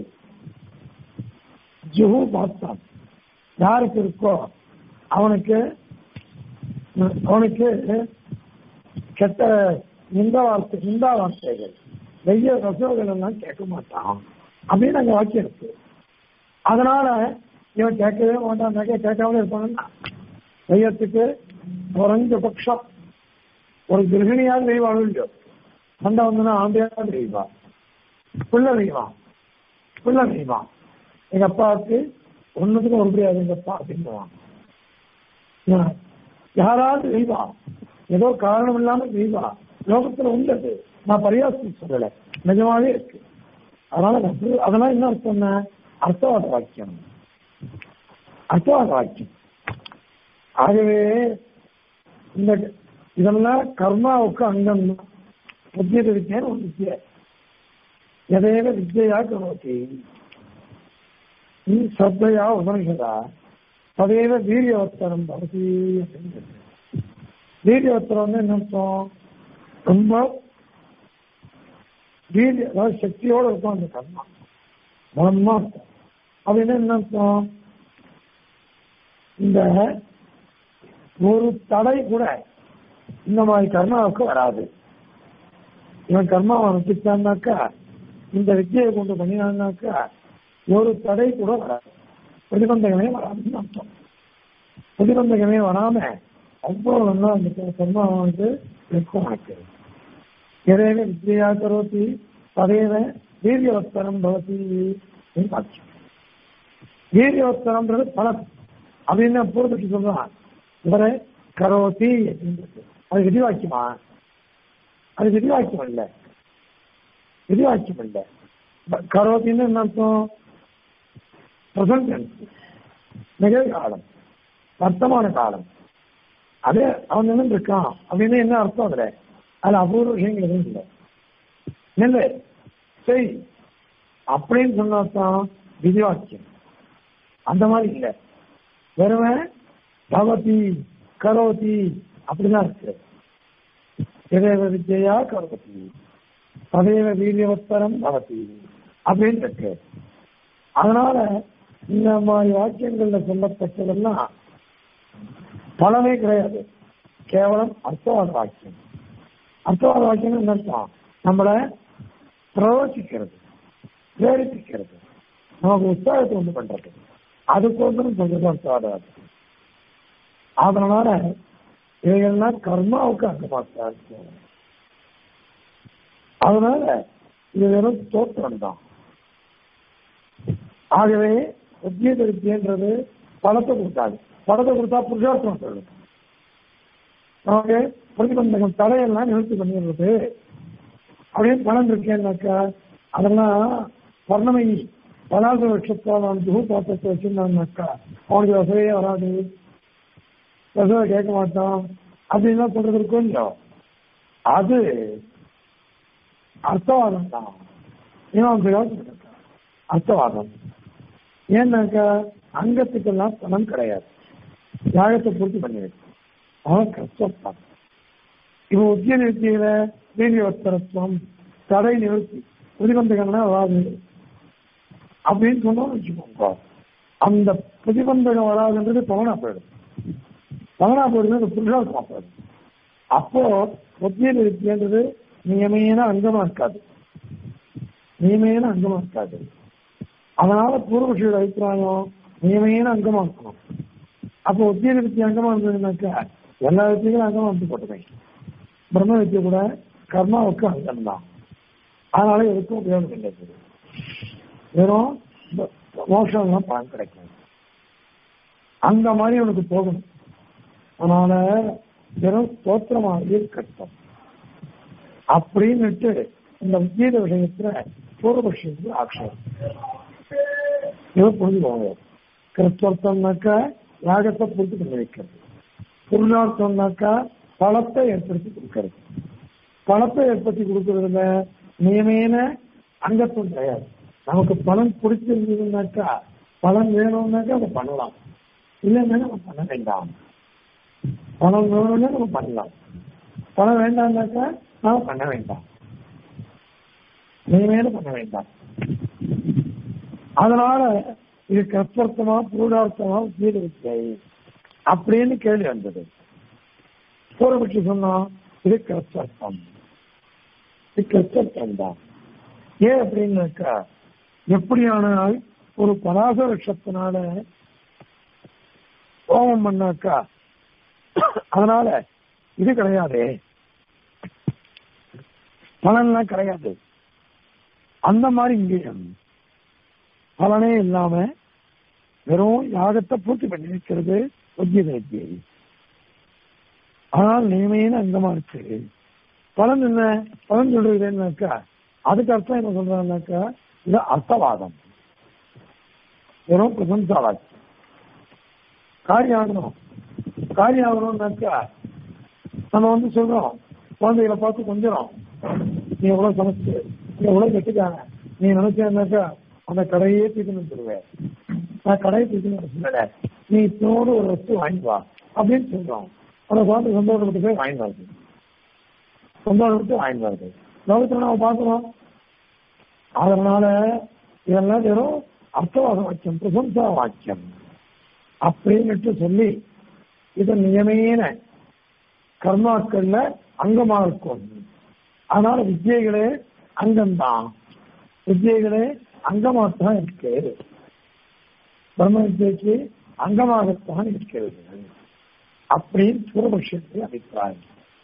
ஜுஹு பார்த்தான் யாருக்கு இருக்கோ அவனுக்கு அவனுக்கு கெட்ட இந்த வார்த்தை இந்த வார்த்தைகள் வெய்ய ரசோகள் எல்லாம் கேட்க மாட்டான் அப்படின்னு அங்க வாக்கியம் இருக்கு அதனால இவன் கேட்கவே மாட்டான் கேட்காமலே இருப்பாங்கன்னா வெய்யத்துக்கு குறைஞ்ச பட்சம் ஒரு கிரகிணியாவது தெய்வாள் இல்லையோ சண்டை வந்துன்னா ஆந்தையாவது தெய்வா புள்ள தெய்வம் புள்ள தெய்வம் எங்க அப்பாவுக்கு ஒண்ணுத்துக்கும் உருப்படியாது எங்க அப்பா அப்படின்னுவான் நான் யாராவது தெய்வா ஏதோ காரணம் இல்லாம தெய்வா லோகத்துல உள்ளது நான் பரியாசம் சொல்லல நிஜமாவே இருக்கு அதனால நான் சொல்லு- அதெல்லாம் என்ன அர்த்தம் அர்த்தவாத வாக்கியம் அர்த்தவாத வாக்கியம் ஆகவே இந்த இதெல்லாம் கர்மாவுக்கு அங்கம் புத்தியத வித்தியான்னு ஒரு வித்தியை எதையக வித்யா கரோதி நீ சத்தையா உபனிஷதா ததேவ வீரியவத்தரம் பவதி அப்படின்னு சொல்லுது. வீரியவத்தரம் வந்து என்ன அர்த்தம் ரொம்ப வீரிய அதாவது சக்தியோட இருக்கும் அந்த கர்மா பலமா இருக்கும் அப்படின்னு என்ன அர்த்தம் இந்த ஒரு தடை கூட இந்த மாதிரி கர்மாவுக்கு வராது இவன் கர்மாவை அனுப்பிச்சான்னாக்கா இந்த வித்தியை கொண்டு பண்ணினான்னாக்கா ஒரு தடை கூட வராது பிரதிபந்தகமே வராதுன்னு அர்த்தம் பிரதிபந்தகமே வராம அவ்வளவு நல்லா அந்த கர்மாவை வந்து இருக்கும் உனக்கு எதேவ வித்யா கரோதி ததேவ வீரியவத்தரம் பவதி அப்படின்னு வாக்கியம். வீரியவத்தரம்ன்றது பலம் அப்படின்னு பூர்வத்துக்கு சொல்றான் இவரை கரோதி அப்படின்றது அது விதிவாக்கியமா அது விதிவாக்கியம் இல்ல விதிவாக்கியம் இல்ல ப- கரோத்தின்னு என்ன அர்த்தம் பிரசன்ட் நிகழ்காலம் வர்த்தமான காலம் அதே அவன் நின்று இருக்கான் அப்படின்னு என்ன அர்த்தம் அதுல அதுல அபூர்வ விஷயங்கள் எதுவும் இல்லை நில்லு செய் அப்படின்னு சொன்னாதான் விதிவாக்கியம் அந்த மாதிரி இல்லை வெறுமை பவதி கரோதி அப்படிதான் இருக்கு எதேவ வித்யா கரோதி ததேவ வீரியவத்தரம் பவதி அப்படின்னு இருக்கு அதனால இந்த மாதிரி வாக்கியங்கள்ல சொல்லப்பட்டதெல்லாம் பலமே கிடையாது கேவலம் அர்த்தவாத வாக்கியம் அர்த்தவாத வாக்கியம் என்ன அர்த்தம் நம்மளை பிரவர்த்திக்கிறது பிரேரிப்பிக்கிறது நமக்கு உற்சாகத்தை உண்டு பண்றது அதுக்கோசரம் சொல்றது அர்த்தவாத வாக்கியம் அதனால இவைகள்லாம் கர்மாவுக்கு அங்கமாக்கா அதனால இது வெறும் தோற்றம் தான் ஆகவே உத்தியோக வித்தியன்றது பணத்தை கொடுத்தாது பணத்தை கொடுத்தா புருஷார்த்தம் சொல்லுது நமக்கு பிரதிபந்தகம் தடையெல்லாம் நிறுத்தி பண்ணிடுறது அப்படின்னு பணம் இருக்கேன்னாக்கா அதெல்லாம் வர்ணமயி பலாச வருஷத்தால் அவன் துகு பாத்திரத்தை வச்சிருந்தான்னாக்கா அவனுக்கு வசதியே வராது வசதி கேட்க மாட்டான் அப்படின்லாம் சொல்றது இருக்கும் இல்லையோ அது அர்த்தவாதம் தான் மீமாம்சைகள் அர்த்தவாதம் ஏன்னாக்கா அங்கத்துக்கெல்லாம் பணம் கிடையாது யாகத்தை பூர்த்தி பண்ணிருக்கு அவன் கஷ்டம் தான் இப்போ உத்திய நிறுத்தியில வீரியவத்தரத்துவம் தடை நிறுத்தி பிரதிபந்தகம்னா வராது அப்படின்னு சொன்னோம்னு வச்சுக்கோங்க அந்த பிரதிபந்தகம் வராதுன்றது பவனா போயிடும் பவனா போயிடுது அது புருஷார்த்தமா போயிடும் அப்போ உத்திய நிறுத்தின்றது நியமையான அங்கமா இருக்காது நியமையான அங்கமா இருக்காது அதனால பூர்வபக்ஷியோட அபிப்பிராயம் நியமையான அங்கமா இருக்கணும் அப்போ உத்திய நிறுத்தி அங்கமா இருந்ததுனாக்கா எல்லா வித்தியங்களும் அங்கமா வந்து போட்டுமே பிரம்ம வித்தியை கூட கர்மாவுக்கு அங்கம் தான் அதனால எதுக்கும் உபயோகம் கிடையாது வெறும் மோஷம் தான் பலன் கிடைக்கும் அந்த மாதிரி உனக்கு போகணும் அதனால வெறும் ஸ்தோத்திரமாகவே கஷ்டம் அப்படின்னுட்டு இந்த வித்தியத விஷயத்துல பூர்வபக்ஷத்துக்கு ஆட்சேபம் இதை புரிஞ்சுக்கோங்க கிறிஸ்தவர்த்தம்னாக்கா யாகத்தை பூர்த்தி பண்ணி வைக்கிறது புருஷார்த்தம்னாக்கா பழத்தை ஏற்படுத்தி கொடுக்கிறது பணத்தை ஏற்படுத்தி கொடுக்கறதுல நியமேன அங்கத்துவம் கிடையாது நமக்கு பணம் பிடிச்சிருந்ததுனாக்கா பணம் வேணும்னாக்கா அதை பண்ணலாம் இல்லைன்னா நம்ம பண்ண வேண்டாம் பணம் வேணும்னா நம்ம பண்ணலாம் பணம் வேண்டாம்னாக்கா நாம பண்ண வேண்டாம் நியமேன பண்ண வேண்டாம் அதனால இது கற்பர்த்தமா பூடார்த்தமா வீடு வித்தை அப்படின்னு கேள்வி வந்தது பூர்வபட்சி சொன்னா இது கற்பர்த்தம் இது கற்பர்த்தம் தான் ஏன் அப்படின்னாக்கா எப்படியானால் ஒரு பராச விஷத்தினால கோபம் பண்ணாக்கா அதனால இது கிடையாது பலன்லாம் கிடையாது அந்த மாதிரி இங்கேயும் பலனே இல்லாம வெறும் யாகத்தை பூர்த்தி பண்ணி வைக்கிறது உத்தியதை ஆனால் நியமையான அங்கமா இருக்கு பலன் என்ன பலன் சொல்றது என்னக்கா அதுக்கு அர்த்தம் என்ன சொல்றாங்கனாக்கா இது அர்த்தவாதம் வெறும் பிரசம்சாவாச்சு காரியம் ஆகணும் காரியம் ஆகணும்னாக்கா நம்ம வந்து சொல்றோம் குழந்தைகளை பார்த்து கொஞ்சம் நீ எவ்வளவு சமைச்சு நீ எவ்வளவு கெட்டுக்காங்க நீ நினைச்சாக்கா அந்த கடையே தூக்கணும்னு சொல்லுவேன் நான் கடையை தூக்கணும் சொல்லல நீ இப்போடு ஒரு வஸ்து வாங்கி வா அப்படின்னு சொல்றோம் அந்த குழந்தை சந்தோஷப்பட்டு போய் வாங்கி வருது சந்தோஷப்பட்டு வாங்கி வருது லோகத்தில் நம்ம பார்க்கிறோம் அதனால இதெல்லாம் வெறும் அர்த்தவாத வாக்கியம் பிரசம்சா வாக்கியம் அப்படின்னுட்டு சொல்லி இது நியமேன கர்மாக்கள்ல அங்கமா இருக்கும் அதனால வித்தியைகளே அங்கம்தான் வித்தியைகளே அங்கமாகத்தான் இருக்கு பிரம்ம வித்தியைக்கு அங்கமாகத்தான் இருக்கிறது அப்படின்னு பூர்வபட்சத்தை அபிப்பிராயம்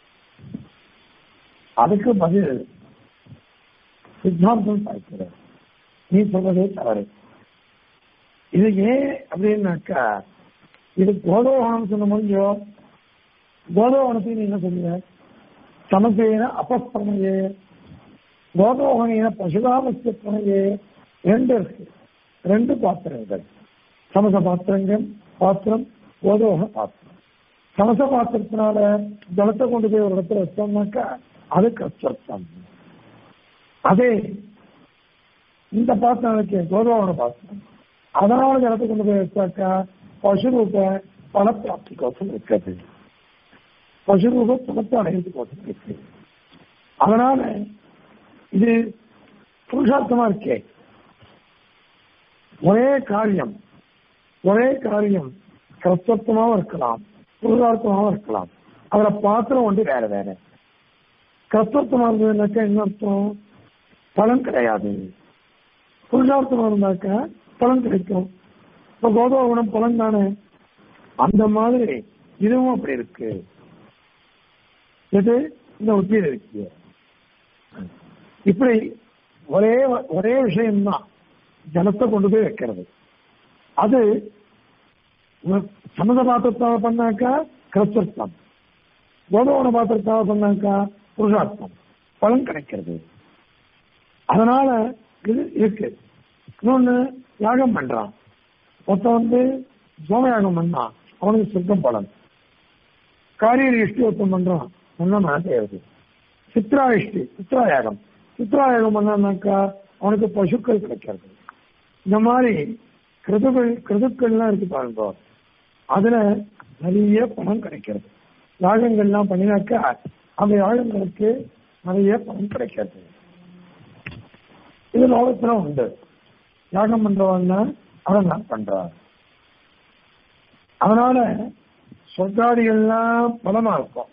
அதுக்கு பதில் சித்தாந்தம் பார்க்கிறார் நீ சொல்றதே தவறு இது ஏன் அப்படின்னாக்கா இது கோதோகணம் சொன்ன முடிஞ்சோ கோதோகணத்துக்கு நீ என்ன சொல்லுங்க சமசேன அபஸ்பிரமையே கோதோகணின பசுதாமஸ்ய பிரமையே ரெண்டு இருக்கு ரெண்டு பாத்திரங்கள் சமச பாத்திரங்கள் பாத்திரம் கோதோக பாத்திரம் சமச பாத்திரத்தினால ஜலத்தை கொண்டு போய் ஒரு இடத்துல வச்சோம்னாக்கா அது கஷ்டம் அதே இந்த பாத்திரம் இருக்கு கோதோகன பாத்திரம் அதனால ஜலத்தை கொண்டு போய் வச்சாக்கா பசுரூப பணப்பிராப்தி கோசம் இருக்கிறது பசுரூப பணத்தை அடையிறது கோசம் இருக்கு அதனால இது புருஷார்த்தமா இருக்கே ஒரே காரியம் ஒரே காரியம் கர்த்தத்துவமாவும் இருக்கலாம் புருஷார்த்தமாவும் இருக்கலாம் அதுல பாத்திரம் ஒன்று வேற வேற கர்த்தத்துவமா இருந்ததுனாக்கா என்ன அர்த்தம் பலன் கிடையாது புருஷார்த்தமா இருந்தாக்கா பலன் கிடைக்கும் இப்ப கோதோகுணம் பலன் தானே அந்த மாதிரி இதுவும் அப்படி இருக்கு இது இந்த உத்தியில் இருக்கு இப்படி ஒரே ஒரே விஷயம்தான் ஜலத்தை கொண்டு போய் வைக்கிறது அது சமத பாத்திரத்தாவ பண்ணாக்கா கிருத்தர்த்தம் கோதோன பாத்திரத்தாவ பண்ணாக்கா புருஷார்த்தம் பலன் கிடைக்கிறது அதனால இது இருக்கு இன்னொன்னு யாகம் பண்றான் ஒருத்தன் வந்து சோமயாகம் பண்ணான் அவனுக்கு சொர்க்கம் பலன் காரிய இஷ்டி ஒருத்தன் பண்றான் ஒன்னும் தேவை சித்ரா இஷ்டி சித்ரா யாகம் சித்ரா யாகம் பண்ணான்னாக்கா அவனுக்கு பசுக்கள் கிடைக்கிறது இந்த மாதிரி கிருதுகள் கிருதுக்கள்லாம் இருக்கு பாருங்க அதுல நிறைய பணம் கிடைக்கிறது யாகங்கள்லாம் பண்ணினாக்கா அந்த யாகங்களுக்கு நிறைய பணம் கிடைக்கிறது இது லோகத்துல உண்டு யாகம் பண்றவங்க அதெல்லாம் பண்றார் அதனால சொர்க்காதிகள்லாம் பலமா இருக்கும்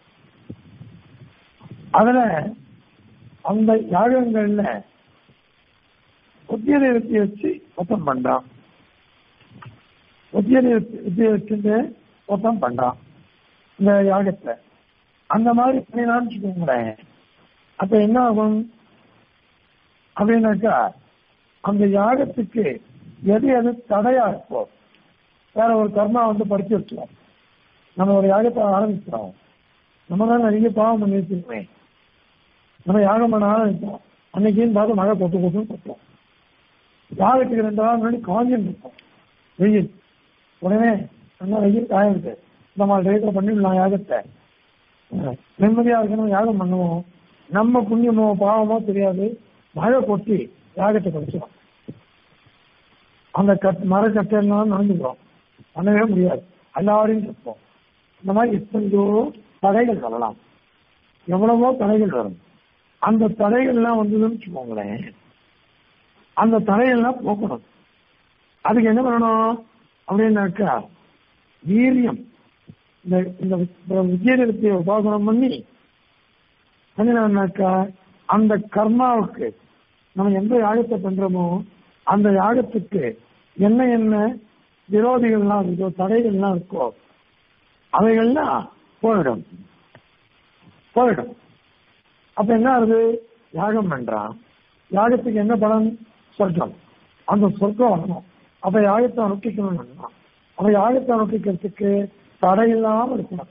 அதுல அந்த யாகங்கள்ல உத்தியதை வித்தியை வச்சு மொத்தம் பண்றான் உத்தியதை வித்தியை வச்சுட்டு மொத்தம் பண்றான் இந்த யாகத்தை அந்த மாதிரி பண்ணினான்னு வச்சுக்கோங்களேன் அப்ப என்ன ஆகும் அப்படின்னாக்கா அந்த யாகத்துக்கு எது எது தடையா இருக்கோ வேற ஒரு கர்மா வந்து படிச்சு வச்சுக்கோம் நம்ம ஒரு யாகத்தை ஆரம்பிக்கிறோம் நம்ம தான் நிறைய பாவம் பண்ணி வச்சிருக்கோமே நம்ம யாகம் பண்ண ஆரம்பிப்போம் அன்னைக்குன்னு பார்த்து மழை கொட்டு கொட்டுன்னு கொட்டும் யாகத்துக்கு ரெண்டு நாள் முன்னாடி காஞ்சின்னு இருக்கும் வெயில் உடனே நல்லா வெயில் காயிருக்கு நம்ம ரேட்டில் பண்ணிடலாம் யாகத்தை நிம்மதியா இருக்கணும் யாகம் பண்ணுவோம் நம்ம புண்ணியமோ பாவமோ தெரியாது மழை கொட்டி யாகத்தை படிச்சிடும் அந்த கட் மரக்கட்டையெல்லாம் நடந்துக்கிறோம் பண்ணவே முடியாது எல்லாரையும் இருப்போம் இந்த மாதிரி எத்தனையோ தடைகள் வரலாம் எவ்வளவோ தடைகள் வரும் அந்த தடைகள்லாம் வந்ததுன்னு வச்சுக்கோங்களேன் அந்த தடையெல்லாம் போக்கணும் அதுக்கு என்ன பண்ணணும் அப்படின்னாக்கா வீரியம் இந்த இந்த விஜயநிறுத்திய உபாசனம் பண்ணி பண்ணினாக்கா அந்த கர்மாவுக்கு நம்ம எந்த யாகத்தை பண்றோமோ அந்த யாகத்துக்கு என்ன என்ன விரோதிகள்லாம் இருக்கோ தடைகள்லாம் இருக்கோ அவைகள்லாம் போயிடும் போயிடும் அப்ப என்ன ஆகுது யாகம் பண்றான் யாகத்துக்கு என்ன பலன் சொர்க்கம் அந்த சொர்க்கம் வரணும் அப்ப யாகத்தை அனுஷ்டிக்கணும் அப்ப யாகத்தை அனுஷ்டிக்கிறதுக்கு தடை இல்லாம இருக்கணும்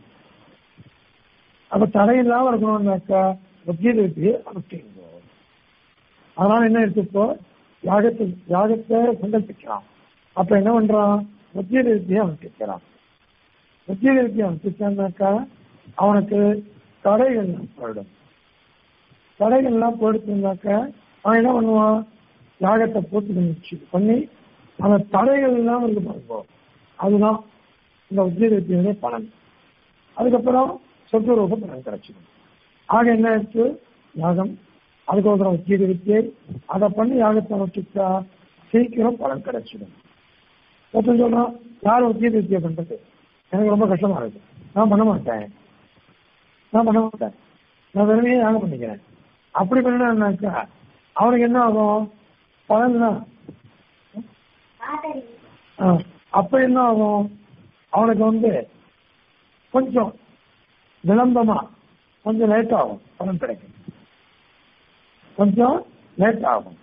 அப்ப தடை இல்லாம இருக்கணும்னாக்கா உத்தியோகத்தையே அனுஷ்டிக்கணும் அதனால என்ன எடுத்துப்போ யாகத்தை யாகத்தை சங்கல்பிக்கிறான் அப்ப என்ன பண்றான் உத்தியோகத்தையே அனுஷ்டிக்கிறான் உத்தியோகத்தை அனுஷ்டிச்சான்னாக்கா அவனுக்கு தடைகள்லாம் போயிடும் தடைகள்லாம் போயிடுச்சுனாக்க அவன் என்ன பண்ணுவான் யாகத்தை பூர்த்தி பண்ணி பண்ணி அந்த தடைகள் எல்லாம் இருக்கு பாருங்க அதுதான் இந்த உத்தியோகத்தினுடைய பலன் அதுக்கப்புறம் சொத்துரூப பலன் கிடைச்சிடும் ஆக என்ன ஆச்சு யாகம் அதுக்கப்புறம் உத்தியோக வித்தியை அதை பண்ணி யாகத்தை நோக்கிச்சா சீக்கிரம் பலன் கிடைச்சிடும் ஒருத்தன் சொல்றான் யார் உத்தியோக வித்தியை பண்றது எனக்கு ரொம்ப கஷ்டமா இருக்கு நான் பண்ண மாட்டேன் நான் பண்ண மாட்டேன் நான் வெறுமையே யாகம் பண்ணிக்கிறேன் அப்படி பண்ணினாக்கா அவனுக்கு என்ன ஆகும் பலன் தான் அப்ப என்ன ஆகும் அவனுக்கு வந்து கொஞ்சம் விளம்பமா கொஞ்சம் லேட் ஆகும் பலன் கிடைக்கும் கொஞ்சம் லேட் ஆகும்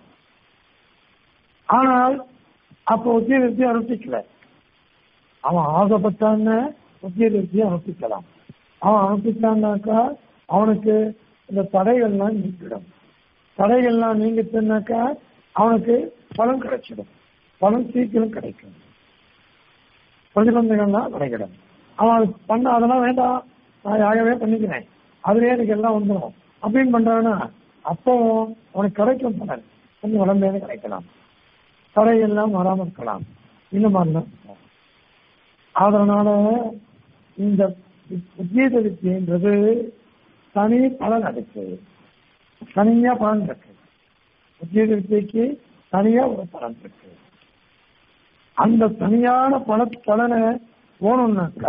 ஆனால் அப்போ உத்தியோகத்தை அனுப்பிக்கல அவன் ஆசைப்பட்டான்னு உத்தியோகத்தை அனுப்பிக்கலாம் அவன் அனுப்பிச்சான்னாக்கா அவனுக்கு இந்த தடைகள்லாம் நீக்கிடும் தடைகள்லாம் நீங்கிச்சுனாக்கா அவனுக்கு பலன் கிடைச்சிடும் பலன் சீக்கிரம் கிடைக்கும் பிரதிபந்தங்கள்லாம் கிடைக்கிடும் அவன் அது பண்ண அதெல்லாம் வேண்டாம் நான் யாகவே பண்ணிக்கிறேன் அதுலயே எனக்கு எல்லாம் வந்துடும் அப்படின்னு பண்றான்னா அப்போ அவனுக்கு கிடைக்கும் பலன் கொஞ்சம் உடம்பே கிடைக்கலாம் தடையெல்லாம் வராமல் இருக்கலாம் இந்த மாதிரிலாம் அதனால இந்த உத்கீத வித்தியன்றது தனி பலன் அதுக்கு தனியா பலன் இருக்கு உத்கீத வித்தியக்கு தனியா ஒரு பலன் இருக்கு அந்த தனியான பல பலனை போகணும்னாக்கா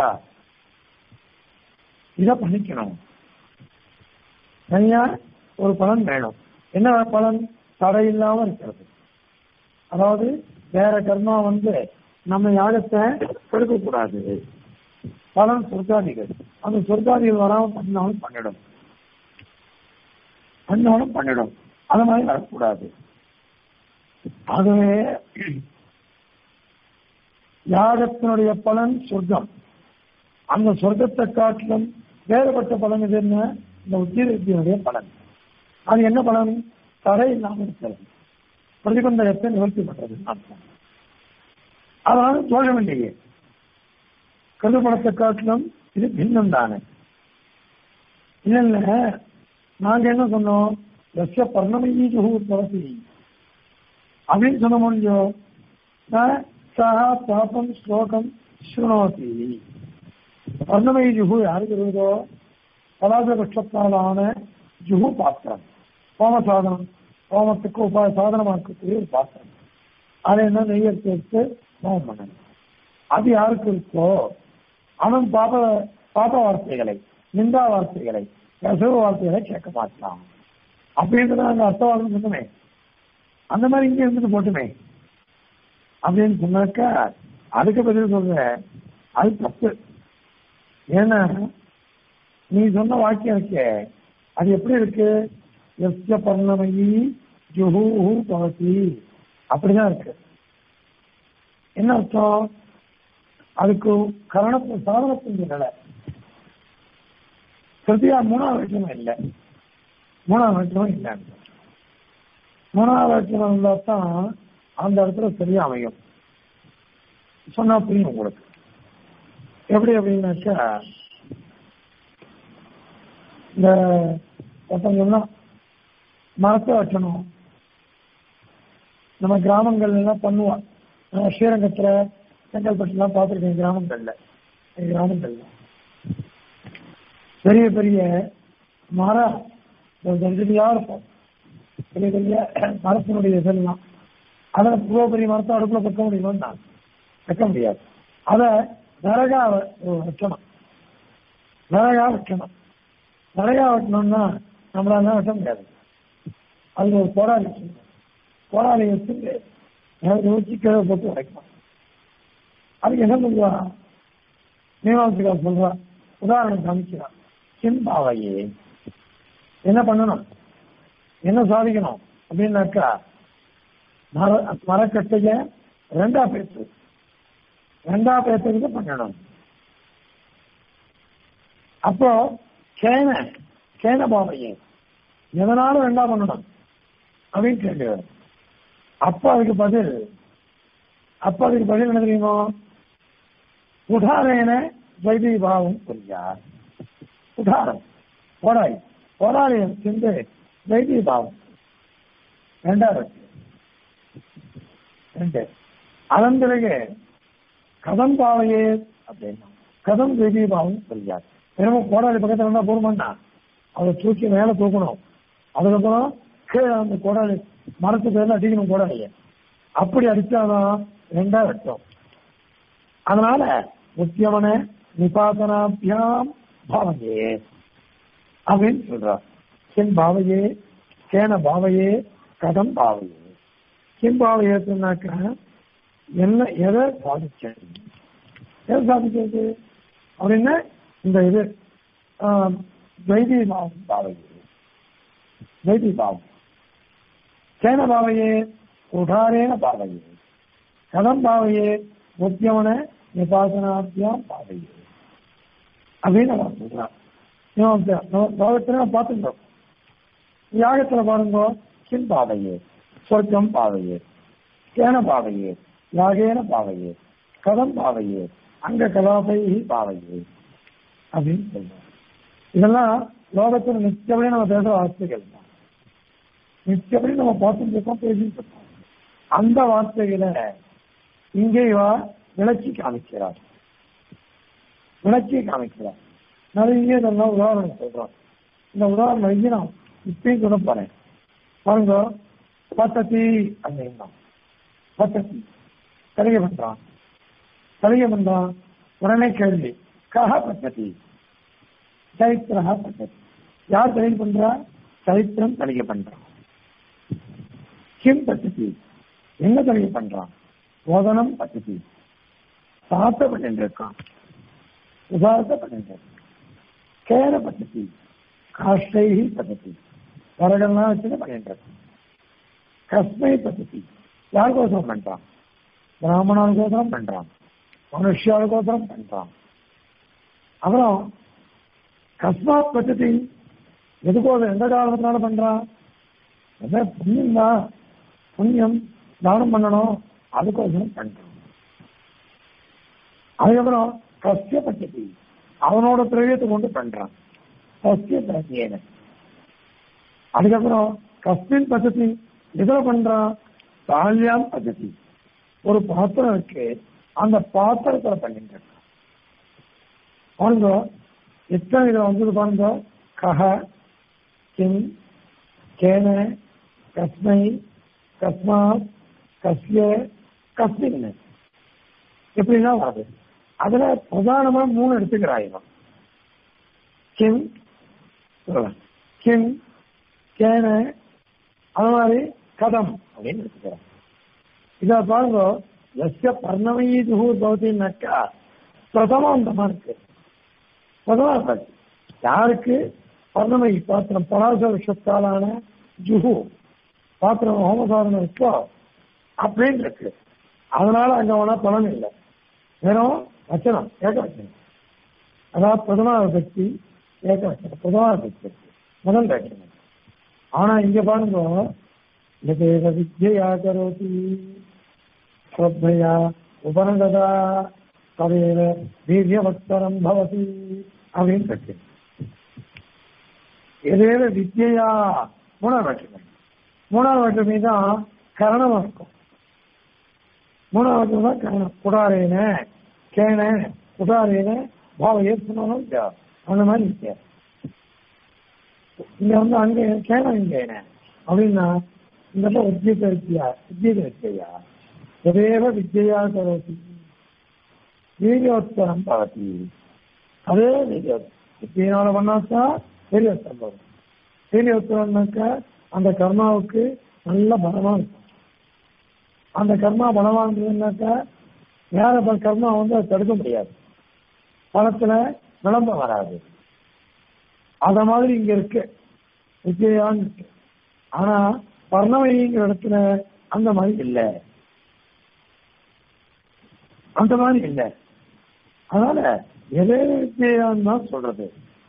இத பண்ணிக்கணும் தனியா ஒரு பலன் வேணும் என்ன பலன் தடை இல்லாம இருக்கிறது அதாவது வேற கர்மா வந்து நம்ம யாகத்தை கொடுக்க கூடாது பலன் சொர்க்காதிகள் அந்த சொர்க்காதிகள் வராம பண்ணாலும் பண்ணிடும் பண்ணாலும் பண்ணிடும் அது மாதிரி வரக்கூடாது ஆகவே யாகத்தினுடைய பலன் சொர்க்கம் அந்த சொர்க்கத்தை காட்டிலும் வேறுபட்ட பலன் இது என்ன இந்த உத்தியோகத்தினுடைய பலன் அது என்ன பலன் தடை இல்லாமல் இருக்கிறது பிரதிபந்தகத்தை நிவர்த்தி பண்றது அர்த்தம் அதனால தோஷம் இல்லையே கருப்பணத்தை காட்டிலும் இது பின்னம் தானே இல்ல நாங்க என்ன சொன்னோம் எஸ்ய பர்ணமயி ஜுஹு பவதி அப்படின்னு சொன்ன முடியும் சஹா பாபம் ஸ்லோகம் ஸ்ருணோதி பர்ணமயி ஜுஹு யாருக்கு இருந்தோ பலாசபட்சத்தாலான ஜுஹு பாத்திரம் ஹோம சாதனம் ஹோமத்துக்கு உபா சாதனமா இருக்கக்கூடிய ஒரு பாத்திரம் அதை என்ன நெய்யை சேர்த்து ஹோமம் பண்ணணும் அது யாருக்கு இருக்கோ அவன் பாப பாப வார்த்தைகளை நிந்தா வார்த்தைகளை ரசவ வார்த்தைகளை கேட்க மாட்டான் அப்படின்றது அந்த அர்த்தவாதம் சொன்னமே அந்த மாதிரி இங்க இருந்துட்டு போட்டுமே அப்படின்னு சொன்னாக்கா அதுக்கு பதில் சொல்ற அது தப்பு ஏன்னா நீ சொன்ன வாக்கியம் இருக்கே அது எப்படி இருக்கு எஸ்ய பர்ணமயி ஜுஹூ பவதி அப்படிதான் இருக்கு என்ன அர்த்தம் அதுக்கு கரணத்து சாதனத்தின் நிலை திருத்தியா மூணாவது லட்சணம் இல்லை மூணாவது லட்சணம் இல்லை மூணாவது லட்சணம் இருந்தா தான் அந்த இடத்துல சரியா அமையும் சொன்னா புரியும் உங்களுக்கு எப்படி அப்படின்னாக்கா இந்த ஒருத்தவங்கன்னா மரத்தை வைக்கணும் நம்ம கிராமங்கள்ல எல்லாம் பண்ணுவோம் நம்ம ஸ்ரீரங்கத்துல செங்கல்பட்டுலாம் பார்த்துருக்கேன் கிராமங்கள்ல எங்க கிராமங்கள்ல பெரிய பெரிய மரம் ஒரு தனித்தனியா இருக்கும் பெரிய பெரிய மரத்தினுடைய இதெல்லாம் அதில் இவ்வளோ பெரிய மரத்தை அடுப்புல வைக்க முடியுமா வைக்க முடியாது அதை விறகா வைக்கணும் விறகா வைக்கணும் விறகா வைக்கணும்னா நம்மளால வைக்க முடியாது அது ஒரு கோடாலி வச்சுக்கணும் கோடாலி வச்சுட்டு வச்சு கீழே போட்டு வைக்கணும் அதுக்கு என்ன பண்ணுவா மீமாசிகா சொல்றா உதாரணம் காமிக்கிறான் சிம்பாவையே என்ன பண்ணணும் என்ன சாதிக்கணும் அப்படின்னாக்கா மர மரக்கட்டைய ரெண்டா பேசு ரெண்டா பேசுறது பண்ணணும் அப்போ கேன கேன பாவையே எதனாலும் ரெண்டா பண்ணணும் அப்படின்னு கேட்கிறார் அப்ப அதுக்கு பதில் அப்ப அதுக்கு பதில் என்ன தெரியுமோ உதாரண வைதி பாவம் புரியார் உதாரணம் போராய் போராளியம் சிந்து வைத்திய பாவம் ரெண்டாவது ரெண்டு அதன் பிறகு கதம் பாவையே அப்படின்னா கதம் வைத்திய பாவம் புரியாது தினமும் கோடாளி பக்கத்தில் இருந்தா போருமாண்டா அதை தூக்கி மேல தூக்கணும் அதுக்கப்புறம் கீழே அந்த கோடாளி மரத்து பேர்ல அடிக்கணும் கோடாளிய அப்படி அடிச்சாதான் ரெண்டா வெட்டும் அதனால முக்கியமான நிபாசனாபியாம் பாவையே அப்படின்னு சொல்றார் கிம் பாவையே கேன பாவையே கதம் பாவையே கிம் பாவையே சொன்னாக்க என்ன எதை சாதிச்சது எதை சாதிச்சது அப்படின்னா இந்த இது வைதி பாவம் பாவையே வைதி பாவம் கேன பாவையே உடாரேன பாவையே கதம் பாவையே முக்கியமான நிபாசனாபியாம் பாவையே அப்படின்னு அவன் சொல்றான் லோகத்துல பார்த்துட்டோம் யாகத்துல பாருங்க கிம் பாவையே சொர்க்கம் பாவையே கேன பாவையே யாகேன பாவையே கதம் பாவையே அங்க கலாபை பாவையே அப்படின்னு சொல்றோம் இதெல்லாம் லோகத்துல நிச்சயப்படி நம்ம பேசுற வார்த்தைகள் தான் நிச்சயப்படி நம்ம பார்த்துட்டு இருக்கோம் பேசிட்டு இருக்கோம் அந்த வார்த்தைகளை இங்கே இவா விளக்கி காமிக்கிறார் விளக்கி காமிக்கிறார் நிறைய இதெல்லாம் உதாரணம் சொல்றோம் இந்த உதாரணம் வந்து நான் இப்பயும் சொல்ல போறேன் பாருங்க பத்தத்தி அப்படின்னா பத்தத்தி கலிகை பண்றான் கலிகை பண்றான் உடனே கேள்வி கஹ பத்ததி சைத்திரஹா பத்ததி யார் தலிகை பண்றா சைத்திரம் தலிகை பண்றான் கிம் பத்ததி என்ன தலிகை பண்றான் போதனம் பத்ததி சாத்த பண்ணிட்டு இருக்கான் உதாரணத்தை பண்ணிட்டு இருக்கான் கேர பத்ததி காஷ்டைஹி பத்ததி வரகெல்லாம் வச்சுட்டு பண்ணிட்டு இருக்கான் கஸ்மை பத்ததி யாருக்கோசரம் பண்றான் பிராமணனுக்கோசரம் பண்றான் மனுஷியாளுக்கோசரம் பண்றான் அப்புறம் கஸ்மாத் பத்ததி எதுக்கோசம் எந்த காரணத்தினால பண்றான் என்ன புண்ணியம் தான் புண்ணியம் தானம் பண்ணணும் அதுக்கோசரம் பண்றோம் அதுக்கப்புறம் கசிய பச்சதி அவனோட திரவியத்தை கொண்டு பண்றான் கசிய பிரத்யேன அதுக்கப்புறம் கஸ்மின் பச்சதி எதில் பண்றான் தால்யாம் பச்சதி ஒரு பாத்திரம் இருக்கு அந்த பாத்திரத்துல பண்ணிட்டு இருக்கான் பாருங்க எத்தனை இதுல வந்தது பாருங்க கஹ கிம் கேன கஸ்மை கஸ்மாத் கஸ்ய கஸ்மின் எப்படின்னா வருது அதுல பிரதானமா மூணு எடுத்துக்கிறாங்க கிம் சொல்லலாம். கிம் கேன அது மாதிரி கதம் அப்படின்னு எடுத்துக்கிறாங்க இத பாருங்க எஸ்ய பர்ணமயி ஜுஹூ பவதினாக்கா பிரதமாந்தமா இருக்கு பிரதமா இருக்காது யாருக்கு பர்ணமயி பாத்திரம் பராச விஷத்தாலான ஜுஹு பாத்திரம் ஹோமசாதனம் இருக்கோ அப்படின்னு இருக்கு அதனால அங்க வேணா பலன் இல்லை வெறும் வச்சனம் ஏக வச்சனம் அதாவது பிரதமா பக்தி ஏக வச்சனம் பிரதமா பக்தி முதல் வச்சனம் ஆனா இங்க பாருங்க यदेव विद्यया करोति श्रद्धया उपनगदा तदेव வீரியவத்தரம் பவதி அப்படின்னு இருக்கு எதேவ வித்யா மூணாவது வேற்றுமை மூணாவது வேற்றுமை தான் கரணம் இருக்கும் மூணாவது வேற்றுமை தான் கரணம் குடாரேன கேன குடாரேன பாவ ஏற்பனாலும் அந்த மாதிரி வித்தியாசம் இங்க வந்து அங்க கேன இங்க அப்படின்னா இந்த உத்தியத வித்யா உத்தியத வித்யா எதேவ வித்யா கரோதி வீரியோத்தரம் பவதி அதே வீரியோத்தரம் வித்தியினால பண்ணாக்கா வீரியோத்தரம் வரும் வீரியோத்தரம்னாக்க அந்த கர்மாவுக்கு நல்ல பலமா இருக்கும் அந்த கர்மா பலமா இருந்ததுன்னாக்கா வேற ப- கர்மா வந்து அதை தடுக்க முடியாது பணத்துல விளம்பரம் வராது அத மாதிரி இங்க இருக்கு விஜயான்னு இருக்கு ஆனா பர்ணவழிங்கிற இடத்துல அந்த மாதிரி இல்ல அந்த மாதிரி இல்ல அதனால எதே விஜயான்னு தான் சொல்றது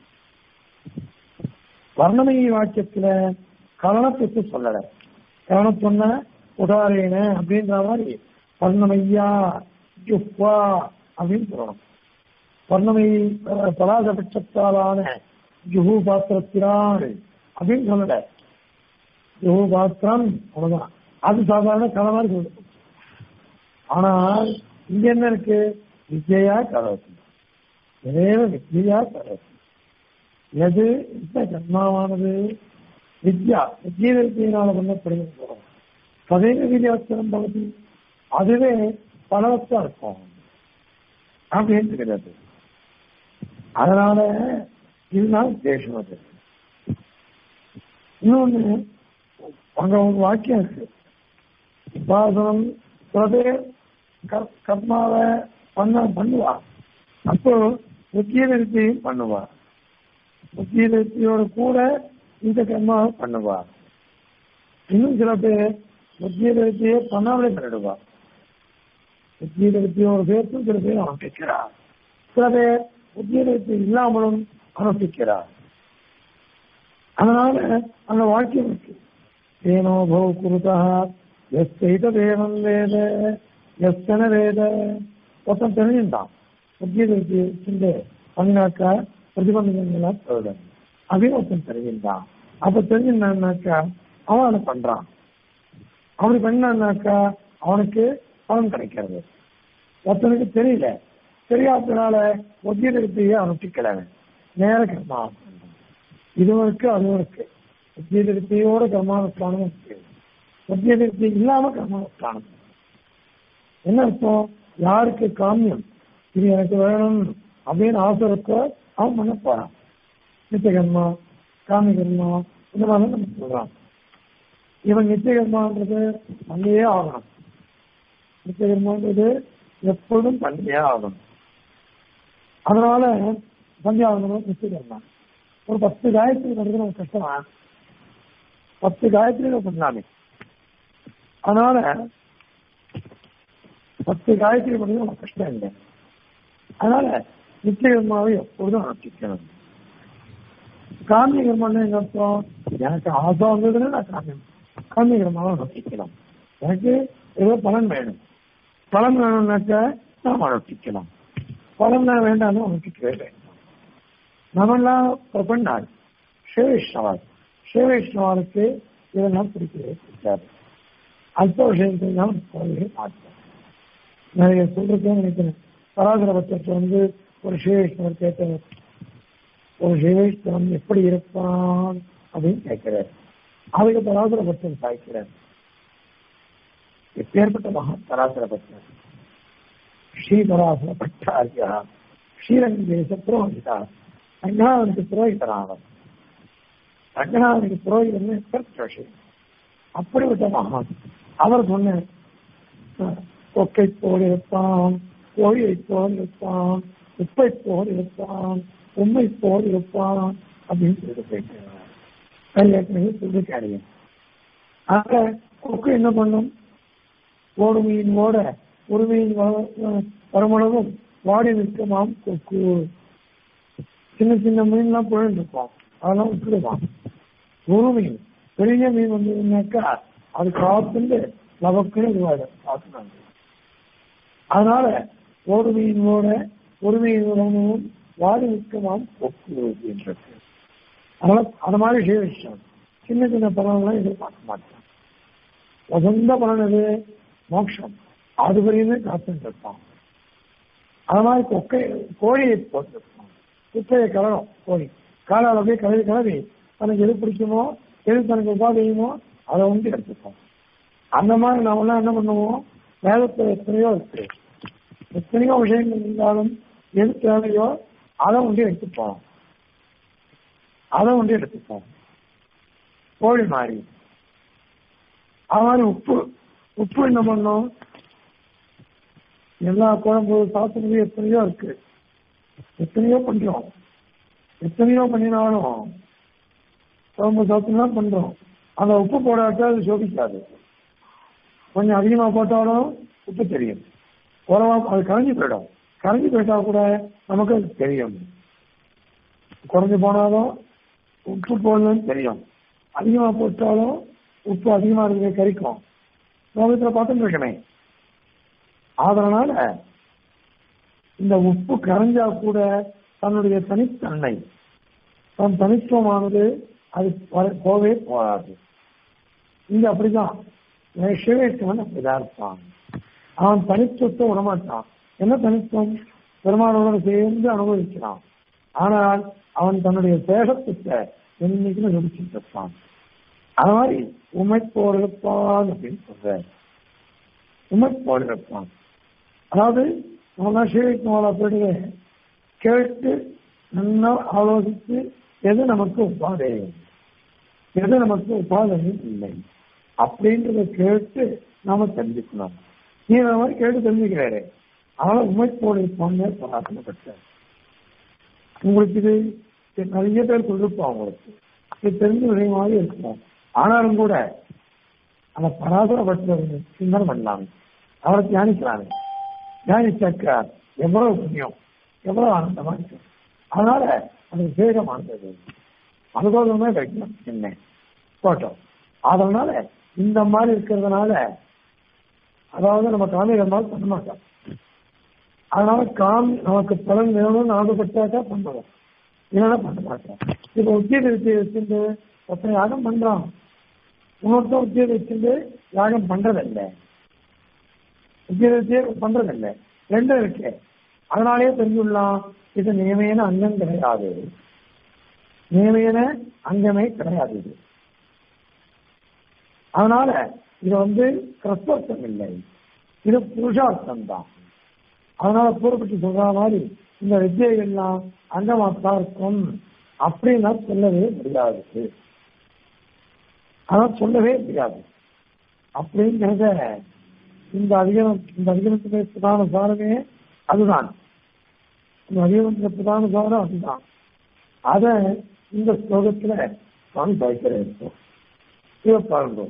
வர்ணமயி வாக்கியத்துல கரணத்துக்கு சொல்லல கரணம் சொன்ன உதாரண அப்படின்ற மாதிரி வர்ணமையா ஜுஹ்வா அப்படின்னு சொல்லணும் வர்ணமயி பலாசபட்சத்தாலான ஜுஹு பாத்திரத்தினால் அப்படின்னு சொல்லல ஜுஹு பாத்திரம் அவ்வளவுதான் அது சாதாரண கலை மாதிரி சொல்லுது ஆனால் இங்க என்ன இருக்கு வித்யா கரோதி எதேவ வித்யா கரோதி எது இந்த ஜன்மாவானது வித்யா வித்யா வித்தியினால பண்ணப்படுகிறது சதைவ வித்யாஸ்திரம் பகுதி அதுவே பலவத்தா இருக்கும் அப்படின்னு கிடையாது அதனால இதுதான் உத்தேசம் அது இன்னொன்னு அங்க ஒரு வாக்கியம் இருக்கு உபாசனம் சில பேர் கர்- கர்மாவை பண்ண பண்ணுவா அப்போ முக்கிய நிறுத்தியும் பண்ணுவா முக்கிய நிறுத்தியோட கூட இந்த கர்மாவை பண்ணுவா இன்னும் சில பேர் முக்கிய நிறுத்தியை பண்ணாமலே பண்ணிடுவா முக்கிய நிறுத்தியோட சேர்த்தும் சில பேர் அனுப்பிக்கிறார் சில பேர் முக்கிய நிறுத்தி இல்லாமலும் அனுப்பிக்கிறார் அதனால அந்த வாக்கியம் இருக்கு ஏனோ பௌ குருதா எஸ்தைத தேவன் வேத எஸ்தன வேத ஒருத்தன் தெரிஞ்சுட்டான் உத்தியோகத்துக்கு சிந்தை பண்ணினாக்கா பிரதிபந்தங்களா சொல்றேன் அப்படின்னு ஒருத்தன் தெரிஞ்சுட்டான் அப்ப தெரிஞ்சுட்டான்னாக்கா அவன் அதை பண்றான் அப்படி பண்ணான்னாக்கா அவனுக்கு பலன் கிடைக்கிறது ஒருத்தனுக்கு தெரியல தெரியாததுனால உத்தியோகத்தையே அனுப்பிக்கல நேர கர்மா இதுவும் இருக்கு அதுவும் இருக்கு உத்தியோகத்தையோட கர்மானுஷ்டானம் இருக்கு உத்தியோகத்தை இல்லாம கர்மானுஷ்டானம் என்ன அர்த்தம் யாருக்கு காமியம் இது எனக்கு வேணும் அப்படின்னு ஆசை இருக்கோ அவன் பண்ண போறான் நித்தியகர்மா காமிகர்மா இந்த மாதிரி நம்ம சொல்றான் இவன் நித்தியகர்மான்றது பண்ணியே ஆகணும் நித்தியகர்மான்றது எப்பொழுதும் பண்ணியே ஆகணும் அதனால பண்ணி ஆகணும் நித்தியகர்மா ஒரு பத்து காயத்ரி பண்றது நமக்கு கஷ்டமா பத்து காயத்ரி பண்ணலாமே அதனால பத்து காயத்ரி பண்றது நமக்கு கஷ்டம் இல்லை அதனால நித்தியகர்மாவை எப்பொழுதும் அனுப்பிக்கணும் காமிய கர்மான்னு எங்க அர்த்தம் எனக்கு ஆசை வந்ததுன்னா நான் காமியம் காமிய கர்மாவை அனுப்பிக்கலாம் எனக்கு ஏதோ பலன் வேணும் பலன் வேணும்னாக்கா நாம் அனுஷ்டிக்கலாம் பலன் தான் வேண்டாம்னு அனுஷ்டிக்கவே வேண்டாம் நம்மெல்லாம் பிரபன்னாள் சிவவிஷ்ணவர் சிவவிஷ்ணவருக்கு இதெல்லாம் பிடிக்கவே பிடிக்காது அல்ப விஷயத்தை தான் போகவே மாட்டோம் நிறைய சொல்றதுன்னு நினைக்கிறேன் பராசர பட்சத்தை வந்து ஒரு சிவவிஷ்ணவர் கேட்டவர் ஒரு சிவவிஷ்ணவன் எப்படி இருப்பான் அப்படின்னு கேட்கிறார் அதுக்கு பராசர பட்சம் சாய்க்கிறார் எப்பேற்பட்ட மகா பராசர பட்சம் ஸ்ரீபராசர பட்டாரியா ஸ்ரீரங்கேச புரோகிதா ரங்கநாதனுக்கு புரோகிதனானவர் ரங்கநாதனுக்கு புரோகிதன் எப்பேற்பட்ட விஷயம் அப்படிப்பட்ட மகான் அவர் சொன்ன கொக்கை போல் இருப்பான் கோழியை போல் இருப்பான் உப்பை போல் இருப்பான் உண்மை போல் இருப்பான் அப்படின்னு சொல்லிட்டு போயிட்டு ஏற்கனவே சொல்லிருக்காரு ஆக கொக்கு என்ன பண்ணும் ஓடு மீன் ஓட ஒரு மீன் வருமளவும் வாடி நிற்குமாம் கொக்கு சின்ன சின்ன மீன்லாம் புழந்திருப்போம் அதெல்லாம் விட்டுடுவான் ஒரு மீன் பெரிய மீன் வந்ததுனாக்கா அது காத்துண்டு லவக்குன்னு இதுவாயிடும் காத்துனாங்க அதனால ஒரு மீனோட ஒரு மீனுடனும் வாடி நிற்குமாம் கொக்கு அப்படின்றது அதனால அந்த மாதிரி செய்ய விஷயம் சின்ன சின்ன பலன்லாம் எதிர்பார்க்க மாட்டேன் வசந்த பலன் எது மோட்சம் அது வரையுமே காத்துட்டு இருப்பான் அது மாதிரி கொக்கை கோழியை போட்டிருப்பான் குப்பையை கலரும் கோழி காலால் அப்படியே கலவி கலவி தனக்கு எது பிடிக்குமோ எது தனக்கு உபாதையுமோ அதை வந்து எடுத்துப்போம் அந்த மாதிரி நாமெல்லாம் என்ன பண்ணுவோம் வேதத்தில் எத்தனையோ இருக்கு எத்தனையோ விஷயங்கள் இருந்தாலும் எது தேவையோ அதை ஒன்றி எடுத்துப்போம் அதை ஒன்றி எடுத்துப்போம் கோழி மாதிரி அது மாதிரி உப்பு உப்பு என்ன பண்ணோம் எல்லா குழம்பு சாப்பிடுறது எத்தனையோ இருக்கு எத்தனையோ பண்றோம் எத்தனையோ பண்ணினாலும் குழம்பு சாப்பிட்டுலாம் பண்றோம் அந்த உப்பு போடாட்டா அது சோபிக்காது கொஞ்சம் அதிகமா போட்டாலும் உப்பு தெரியும் குறவா அது கரைஞ்சி போயிடும் கரைஞ்சி போயிட்டா கூட நமக்கு அது தெரியும் குறைஞ்சு போனாலும் உப்பு போடலன்னு தெரியும் அதிகமா போட்டாலும் உப்பு அதிகமா இருக்கிற கறிக்கும் லோகத்துல பார்த்துட்டு இருக்கமே அதனால இந்த உப்பு கரைஞ்சா கூட தன்னுடைய தனித்தன்மை தன் தனித்துவமானது அது போவே போகாது இங்க அப்படிதான் சிவேஷ்வன் அப்படிதான் இருப்பான் அவன் தனித்துவத்தை விடமாட்டான் என்ன தனித்துவம் பெருமானோட சேர்ந்து அனுபவிக்கிறான் ஆனால் அவன் தன்னுடைய சேஷத்துவத்தை என்னைக்குமே நடிச்சுட்டு இருப்பான் அது மாதிரி உமை போர் இருப்பான் அப்படின்னு சொல்ற உமை போர் இருப்பான் அதாவது நம்ம சிவகுமாரா போயிட்டு கேட்டு நல்லா ஆலோசித்து எது நமக்கு உபாதையம் எது நமக்கு உபாதையும் இல்லை அப்படின்றத கேட்டு நாம தெரிஞ்சுக்கணும் நீ அந்த மாதிரி கேட்டு தெரிஞ்சுக்கிறாரு அதனால உண்மைப்போடு இருப்பாங்க பிரார்த்தனைப்பட்டார் உங்களுக்கு இது நிறைய பேர் சொல்லிருப்போம் உங்களுக்கு இது தெரிஞ்ச விஷயமாக இருக்கும் ஆனாலும் கூட அந்த பராசரப்பட்டவர் சிந்தனை பண்ணலாம் அவரை தியானிக்கிறாங்க தியானிச்சாக்கா எவ்வளவு புண்ணியம் எவ்வளவு ஆனந்தமா இருக்கு அதனால அது விசேஷமானது அனுபவமே வைக்கணும் என்ன போட்டோம் அதனால இந்த மாதிரி இருக்கிறதுனால அதாவது நம்ம காமிகமாக பண்ண மாட்டோம் அதனால காமி நமக்கு பலன் வேணும்னு ஆசைப்பட்டாக்கா பண்ணுவோம் இல்லைன்னா பண்ண மாட்டோம் இப்ப உத்தியோக வித்தியை வச்சுட்டு ஒருத்தன் யாகம் பண்றான் இன்னொருத்தன் உத்தியோக வச்சுட்டு யாகம் பண்றதில்லை உத்தியோக வித்தியை பண்றதில்லை ரெண்டும் இருக்கு அதனாலே தெரிஞ்சுள்ளலாம் இது நியமையான அங்கம் கிடையாது நியமையான அங்கமே கிடையாது இது அதனால இது வந்து கிறிஸ்தவத்தம் இல்லை இது புருஷார்த்தம் தான் அதனால பூர்வப்பட்டு சொல்ற மாதிரி இந்த வித்தியைகள்லாம் அங்கமாத்தான் இருக்கும் அப்படின்னா சொல்லவே முடியாது அதான் சொல்லவே முடியாது அப்படிங்கிறத இந்த அதிகாரம் இந்த அதிகாரத்துக்கு பிரதான சாரமே அதுதான் இந்த அதிகாரத்துக்கு பிரதான சாரம் அதுதான் அத இந்த ஸ்லோகத்துல சுவாமி பாய்க்கிறேன் இதை பாருங்க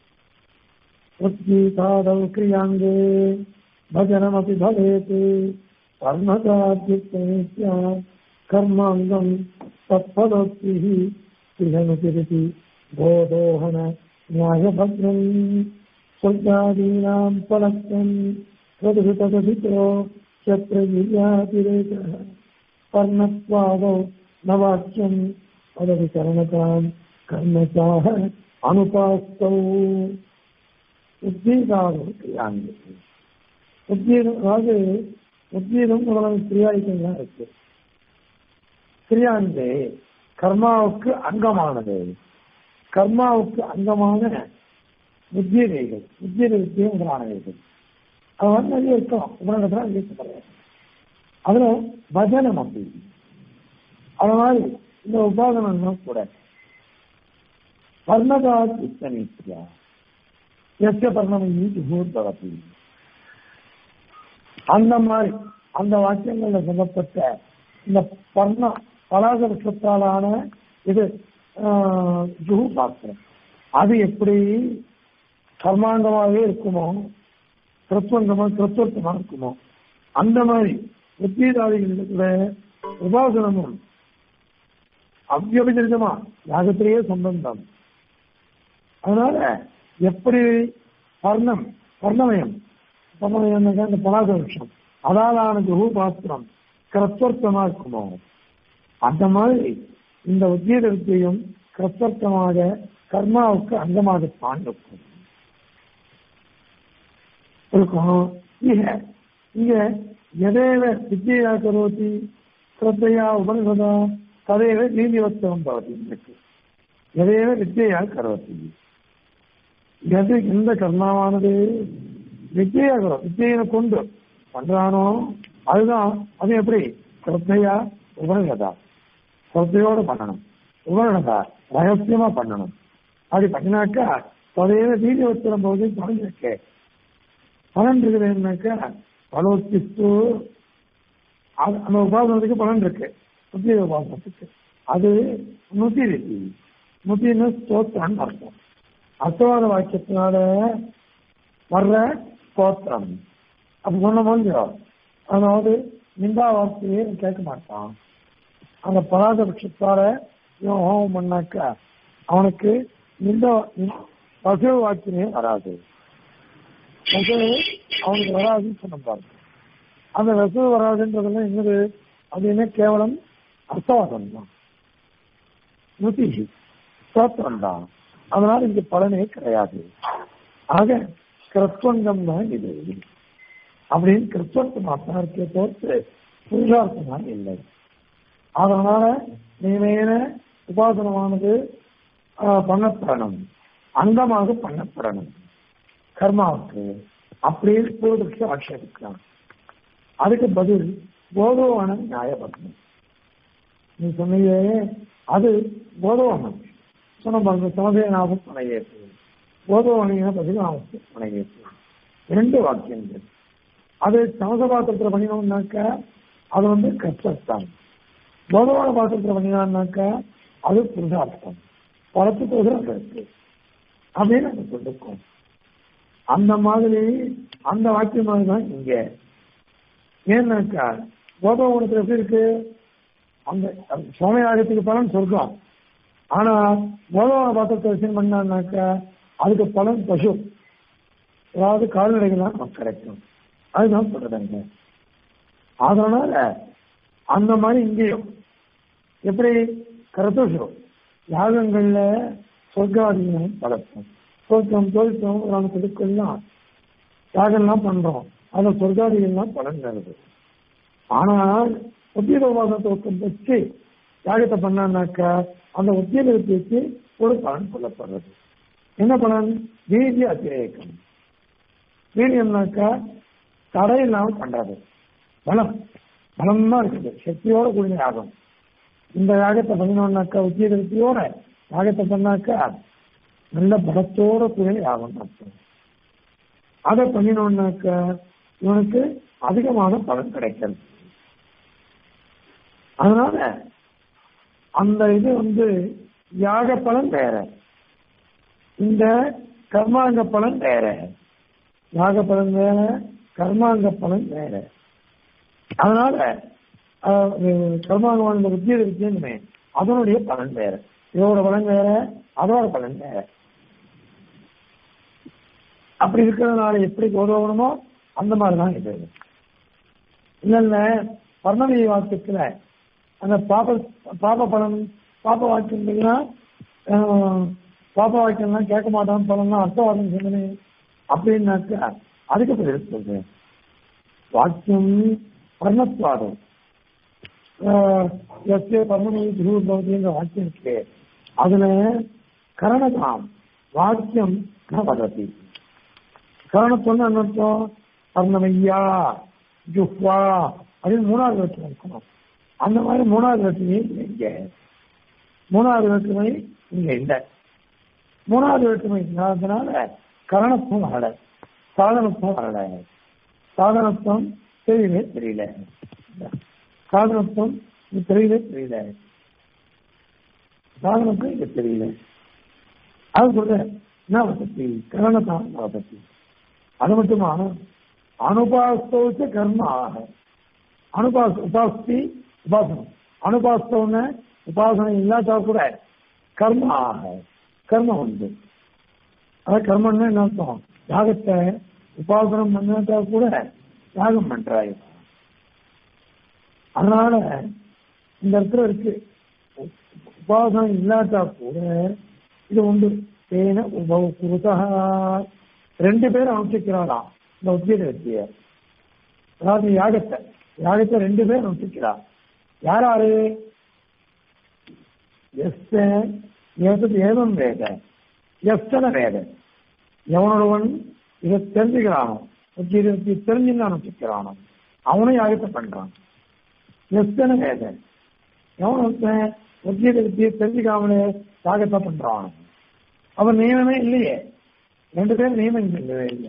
உத்கீதாதௌ கிரியாங்கே भजनमपि भवेत् कर्मकाद्युक्तमेत्या कर्माङ्गम् तत्फलोक्तिः इदनुतिरिति बोधोहन न्यायभद्रम् சொர்க்காதீனாம் பலத்தன் பிரதிபிதோ சத்ரதிரேக பர்ணத்வாதோ நவாக்கியம் அதது கரணதாம் கர்மதாக அனுபாஸ்தௌ உத்வீகாரம் கிரியாங்க உத்வீகம் அதாவது உத்வீகம் முதலான கிரியாயுதம் இருக்கு கிரியாந்தே கர்மாவுக்கு அங்கமானது கர்மாவுக்கு அங்கமான உத்வீகைகள் உத்வீக வித்தியம் முதலானவைகள் அது வந்து நிறைய இருக்கும் உபநடத்தில் பேசப்படுறது அதுல பஜனம் அப்படி அது மாதிரி இந்த உபாதனம் கூட பர்ணதா சித்தனித்யா எஸ்ய பர்ணமி ஜுகூர்பவதி அந்த மாதிரி அந்த வாக்கியங்கள்ல சொல்லப்பட்ட இந்த பர்ண பலாத விஷத்தாலான இது ஜுகு பாத்திரம் அது எப்படி கர்மாங்கமாகவே இருக்குமோ கிருத்வங்கமா கிருத்வர்த்தமா இருக்குமோ அந்த மாதிரி உத்தீதாதிகளிடத்துல உபாசனமும் அவ்யபிஜரிதமா யாகத்திலேயே சம்பந்தம் அதனால எப்படி பர்ணம் பர்ணமயம் பர்ணமயம் இந்த பலாத விஷம் அதாலான ஜுகு பாத்திரம் கிரத்வர்த்தமா இருக்குமோ அந்த மாதிரி இந்த உத்கீத வித்தியும் கிரத்வர்த்தமாக கர்மாவுக்கு அங்கமாகத்தான் இருக்கும் இருக்கும் இக இங்க எதேவ வித்யா கரோதி ஸ்ரத்தையா உபனிஷதா ததேவ நீதிவத்தம் பவதி இருக்கு எதேவ வித்யா கரோதி எது எந்த கர்மாவானது வித்யா கரோ வித்தியை கொண்டு பண்றானோ அதுதான் அது எப்படி ஸ்ரத்தையா உபனிஷதா ஸ்ரத்தையோட பண்ணணும் உபனிஷதா ரகசியமா பண்ணணும் அப்படி பண்ணினாக்கா ததையில நீதி வச்சிடும் போது பலன் இருக்கு பலன் இருக்குது என்னக்கா பலோத்திஸ்து அந்த உபாசனத்துக்கு பலன் இருக்கு புத்திய உபாசனத்துக்கு அது நூத்தி இருக்கு நூத்தின்னு ஸ்தோத்திரம் அர்த்தம் அர்த்தவாத வாக்கியத்தினால வர்ற ஸ்தோத்திரம் அப்படி சொன்ன முடியும் அதாவது நிந்தா வார்த்தையே கேட்க மாட்டான் அந்த பராத பட்சத்தால இவன் ஹோமம் பண்ணாக்கா அவனுக்கு நிந்த பசு வாக்கியமே வராது பசு அவனுக்கு வராதுன்னு சொன்ன பாருங்க அந்த விசு வராதுன்றதெல்லாம் என்னது அது என்ன கேவலம் அர்த்தவாதம் தான் நூத்தி ஸ்தோத்திரம் தான் அதனால இங்க பலனே கிடையாது ஆக கிறிஸ்துவங்கம் தான் இது அப்படின்னு கிறிஸ்துவத்தமா தான் இருக்கே தோற்று புருஷார்த்தமா இல்லை அதனால நீமையின உபாசனமானது பண்ணப்படணும் அங்கமாக பண்ணப்படணும் கர்மாவுக்கு அப்படின்னு பூர்வபக்ஷ ஆட்சேபிக்கலாம் அதுக்கு பதில் போதவான நியாயபட்சம் நீ சொன்னியே அது போதவானம் சொன்ன பாருங்க சமதேனாவும் பணையேற்று போதவானியான பதில் நாமத்து பணையேற்று ரெண்டு வாக்கியங்கள் அது சமச பாத்திரத்தில் பண்ணினோம்னாக்க அது வந்து கஷ்டத்தான் போதவான பாத்திரத்தில் பண்ணினான்னாக்கா அது புருஷார்த்தம் பலத்துக்கு உதரம் இருக்கு அப்படின்னு நம்ம சொல்லிருக்கோம் அந்த மாதிரி அந்த வாக்கியம் மாதிரி தான் இங்க ஏன்னாக்கா கோபகுணத்துல எப்படி இருக்கு அந்த சோமயாகத்துக்கு பலன் சொர்க்கம் ஆனா கோதவன பாத்திரத்தை விஷயம் பண்ணான்னாக்கா அதுக்கு பலன் பசு அதாவது கால்நடைகள் தான் நமக்கு கிடைக்கும் அதுதான் சொல்றதுங்க அதனால அந்த மாதிரி இங்கேயும் எப்படி கரத்தோஷம் யாகங்கள்ல சொர்க்காதீனம் பழக்கம் சொர்க்கம் தோல்க்கம் நம்ம கொடுக்கலாம் யாகம்லாம் பண்றோம் அதுல சொர்க்காதிகள்லாம் பலன் தருது ஆனால் உத்தியோக உபாசனத்தை வச்சு யாகத்தை பண்ணான்னாக்கா அந்த உத்தியோகத்தை வச்சு ஒரு பலன் சொல்லப்படுறது என்ன பலன் வீதி அத்திரேகம் வீரியம்னாக்கா தடை இல்லாமல் பண்றது பலம் பலமா இருக்குது சக்தியோட கூடிய யாகம் இந்த யாகத்தை பண்ணினோம்னாக்கா உத்தியோகத்தையோட யாகத்தை பண்ணாக்கா நல்ல பலத்தோட கூடிய யாகம் அர்த்தம் அதை பண்ணினோம்னாக்கா இவனுக்கு அதிகமான பலன் கிடைக்கிறது அதனால அந்த இது வந்து யாக பலன் வேற இந்த கர்மாங்க பலன் வேற யாக பலன் வேற கர்மாங்க பலன் வேற அதனால கர்மாங்கமான வித்தியை வித்தியமே அதனுடைய பலன் வேற இதோட பலன் வேற அதோட பலன் வேற அப்படி இருக்கிறதுனால எப்படி உதவணுமோ அந்த மாதிரி தான் இது இல்ல இல்ல பர்ணவி வாக்கியத்துல அந்த பாப பாப பலன் பாப வாக்கியங்கள்னா பாப வாக்கியம்லாம் கேட்க மாட்டான் பலன்லாம் அர்த்தவாதம் சொன்னேன் அப்படின்னாக்கா அதுக்கு பதில் சொல்றேன் வாக்கியம் பர்ணத்வாதம் எஸ்ஏ பர்ணமி குரு பவதிங்கிற வாக்கியம் இருக்கு அதுல கரணதாம் வாக்கியம் ந வதத்தி கரணத்துவம் என்ன அர்த்தம் பர்ணமையா ஜுஹ்வா அப்படின்னு மூணாவது வேற்றுமை இருக்கணும் அந்த மாதிரி மூணாவது வேற்றுமை இங்க மூணாவது வேற்றுமை இங்க இல்லை மூணாவது வேற்றுமை இல்லாததுனால கரணத்துவம் வரல சாதனத்துவம் வரல சாதனத்துவம் தெரியவே தெரியல சாதனத்துவம் இது தெரியவே தெரியல சாதனத்துவம் இங்க தெரியல அது சொல்ற என்ன வசதி கரணத்தான் வசதி அது மட்டுமா அனுபாஸ்தவச்ச கர்ம ஆக அனுபாஸ் உபாஸ்தி உபாசனம் அனுபாஸ்தவன உபாசனை இல்லாட்டா கூட கர்ம ஆக கர்மம் உண்டு அதாவது கர்மம்னா என்ன அர்த்தம் யாகத்தை உபாசனம் பண்ணாட்டா கூட யாகம் பண்றாய் அதனால இந்த இடத்துல இருக்கு உபாசனம் இல்லாட்டா கூட இது உண்டு தேன உபவ குருதா ரெண்டு பேரும் அனுஷ்டிக்கிறாராம் இந்த உத்தியோக வெற்றிய அதாவது யாகத்தை யாகத்தை ரெண்டு பேர் அனுஷ்டிக்கிறார் யார் யாரு எஸ்த ஏதம் வேத எஸ்தன வேத எவனொருவன் இதை தெரிஞ்சுக்கிறானோ உத்தியோகத்தை தெரிஞ்சுன்னு அனுஷ்டிக்கிறானோ அவனும் யாகத்தை பண்றான் எஸ்தன வேத எவன் ஒருத்தன் உத்தியோகத்தை தெரிஞ்சுக்காமலே யாகத்தை பண்றான் அவன் நியமமே இல்லையே ரெண்டு பேரும் நியமம் இல்லவே இல்லை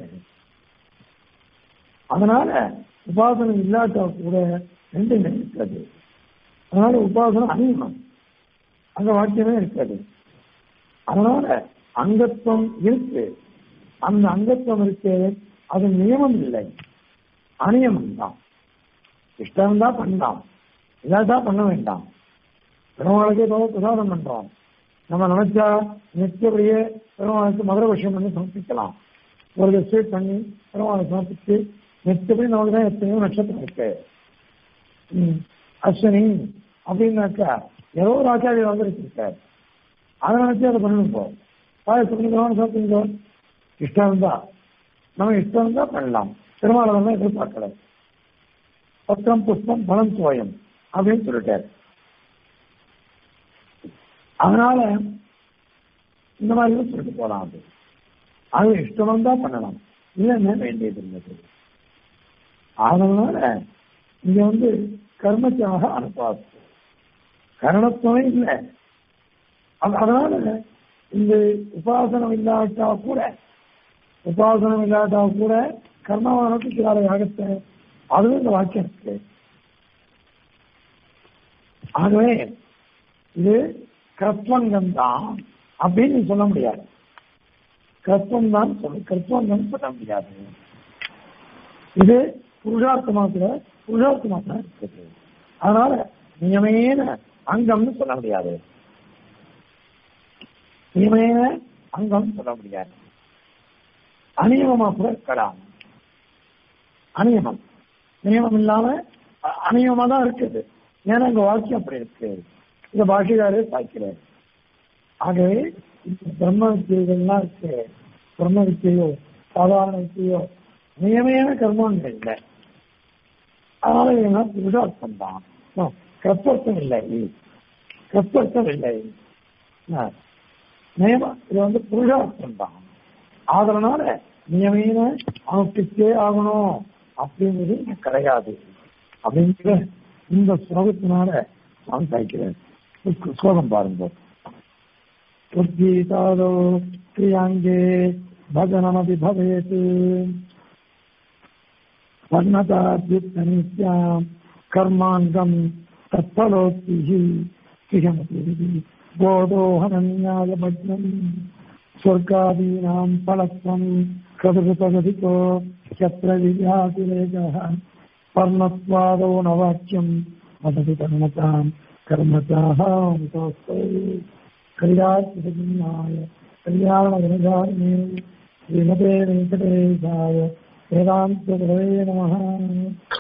அதனால உபாசனம் இல்லாட்டா கூட ரெண்டு இருக்காது அதனால உபாசனம் அநியமம் அங்க வாக்கியமே இருக்காது அதனால அங்கத்துவம் இருக்கு அந்த அங்கத்துவம் இருக்கு அது நியமம் இல்லை அநியமம் தான் இஷ்டம் தான் பண்ணலாம் இல்லாட்டா பண்ண வேண்டாம் பெருமாளுக்கு ஏதோ பிரசாதம் பண்றோம் நம்ம நினைச்சா நிச்சயப்படியே பெருமாளுக்கு மதுரை விஷயம் பண்ணி சமர்ப்பிக்கலாம் ஒரு ஸ்வீட் பண்ணி பெருமாளை சமர்ப்பிச்சு நிச்சயப்படி நமக்கு தான் எத்தனையோ நட்சத்திரம் இருக்கு அஸ்வினி அப்படின்னாக்கா ஏதோ ஒரு ஆச்சாரியர் வந்துருக்கார் அதை நினைச்சு அதை பண்ணிருப்போம் பாயசம் பண்ணிக்கிறோம் சாப்பிட்டுக்கிறோம் இஷ்டம் இருந்தா நம்ம இஷ்டம் இருந்தா பண்ணலாம் பெருமாளை தான் எதிர்பார்க்கல பத்திரம் புஷ்பம் பலம் சுவயம் அப்படின்னு சொல்லிட்டார் அதனால இந்த மாதிரி சொல்லிட்டு போலாம் அது அது இஷ்டம் தான் பண்ணலாம் இல்லைன்னா வேண்டியது இருந்தது அதனால இங்க வந்து கர்மத்தியாக அனுப்பாது கரணத்துவமே இல்லை அதனால இந்த உபாசனம் இல்லாட்டா கூட உபாசனம் இல்லாட்டா கூட கர்மாவை நோக்கிக்கிறார யாகத்தை அதுவும் இந்த வாக்கியம் இருக்கு ஆகவே இது கற்பங்கம் தான் அப்படின்னு சொல்ல முடியாது கற்பம் தான் சொல்ல கற்பங்கம் சொல்ல முடியாது இது புருஷார்த்தமாத்துல புருஷார்த்தமா தான் இருக்குது அதனால நியமேன அங்கம்னு சொல்ல முடியாது நியமேன அங்கம் சொல்ல முடியாது அநியமமா கூட இருக்கலாம் அநியமம் நியமம் இல்லாம அநியமமா தான் இருக்குது ஏன்னா இங்க வாக்கியம் அப்படி இருக்கு இந்த பாஷையாரே சாய்க்கிறார் ஆகவே இந்த பிரம்ம வித்தியெல்லாம் இருக்கு பிரம்ம வித்தியோ சாதாரண வித்தியோ நியமையான கர்மங்கள் இல்லை அதனால என்ன புருஷார்த்தம் தான் கற்பர்த்தம் இல்லை கற்பர்த்தம் இல்லை நியமம் இது வந்து புருஷார்த்தம் தான் அதனால நியமீன அனுஷ்டிச்சே ஆகணும் அப்படிங்கிறது கிடையாது அப்படிங்கிற இந்த ஸ்லோகத்தினால நான் சாய்க்கிறேன் ஸ்லோகம் பாருங்க உத்கீதாதோ கிரியாங்கே भजनमपि भवेत् वर्णताद्युक्तनित्याम् कर्माङ्गम् तत्फलोक्तिः किमपि बोधोहनन्याय भज्रम् स्वर्गादीनाम् फलत्वम् कदृतगदितो यत्र विद्यातिरेकः पर्णत्वादो न वाक्यम् वदति कर्मताम् कर्मताः कल्याणाय कल्याणगुणधारिणे ஸ்ரீமதே வெங்கடேசாய வேதாந்த நம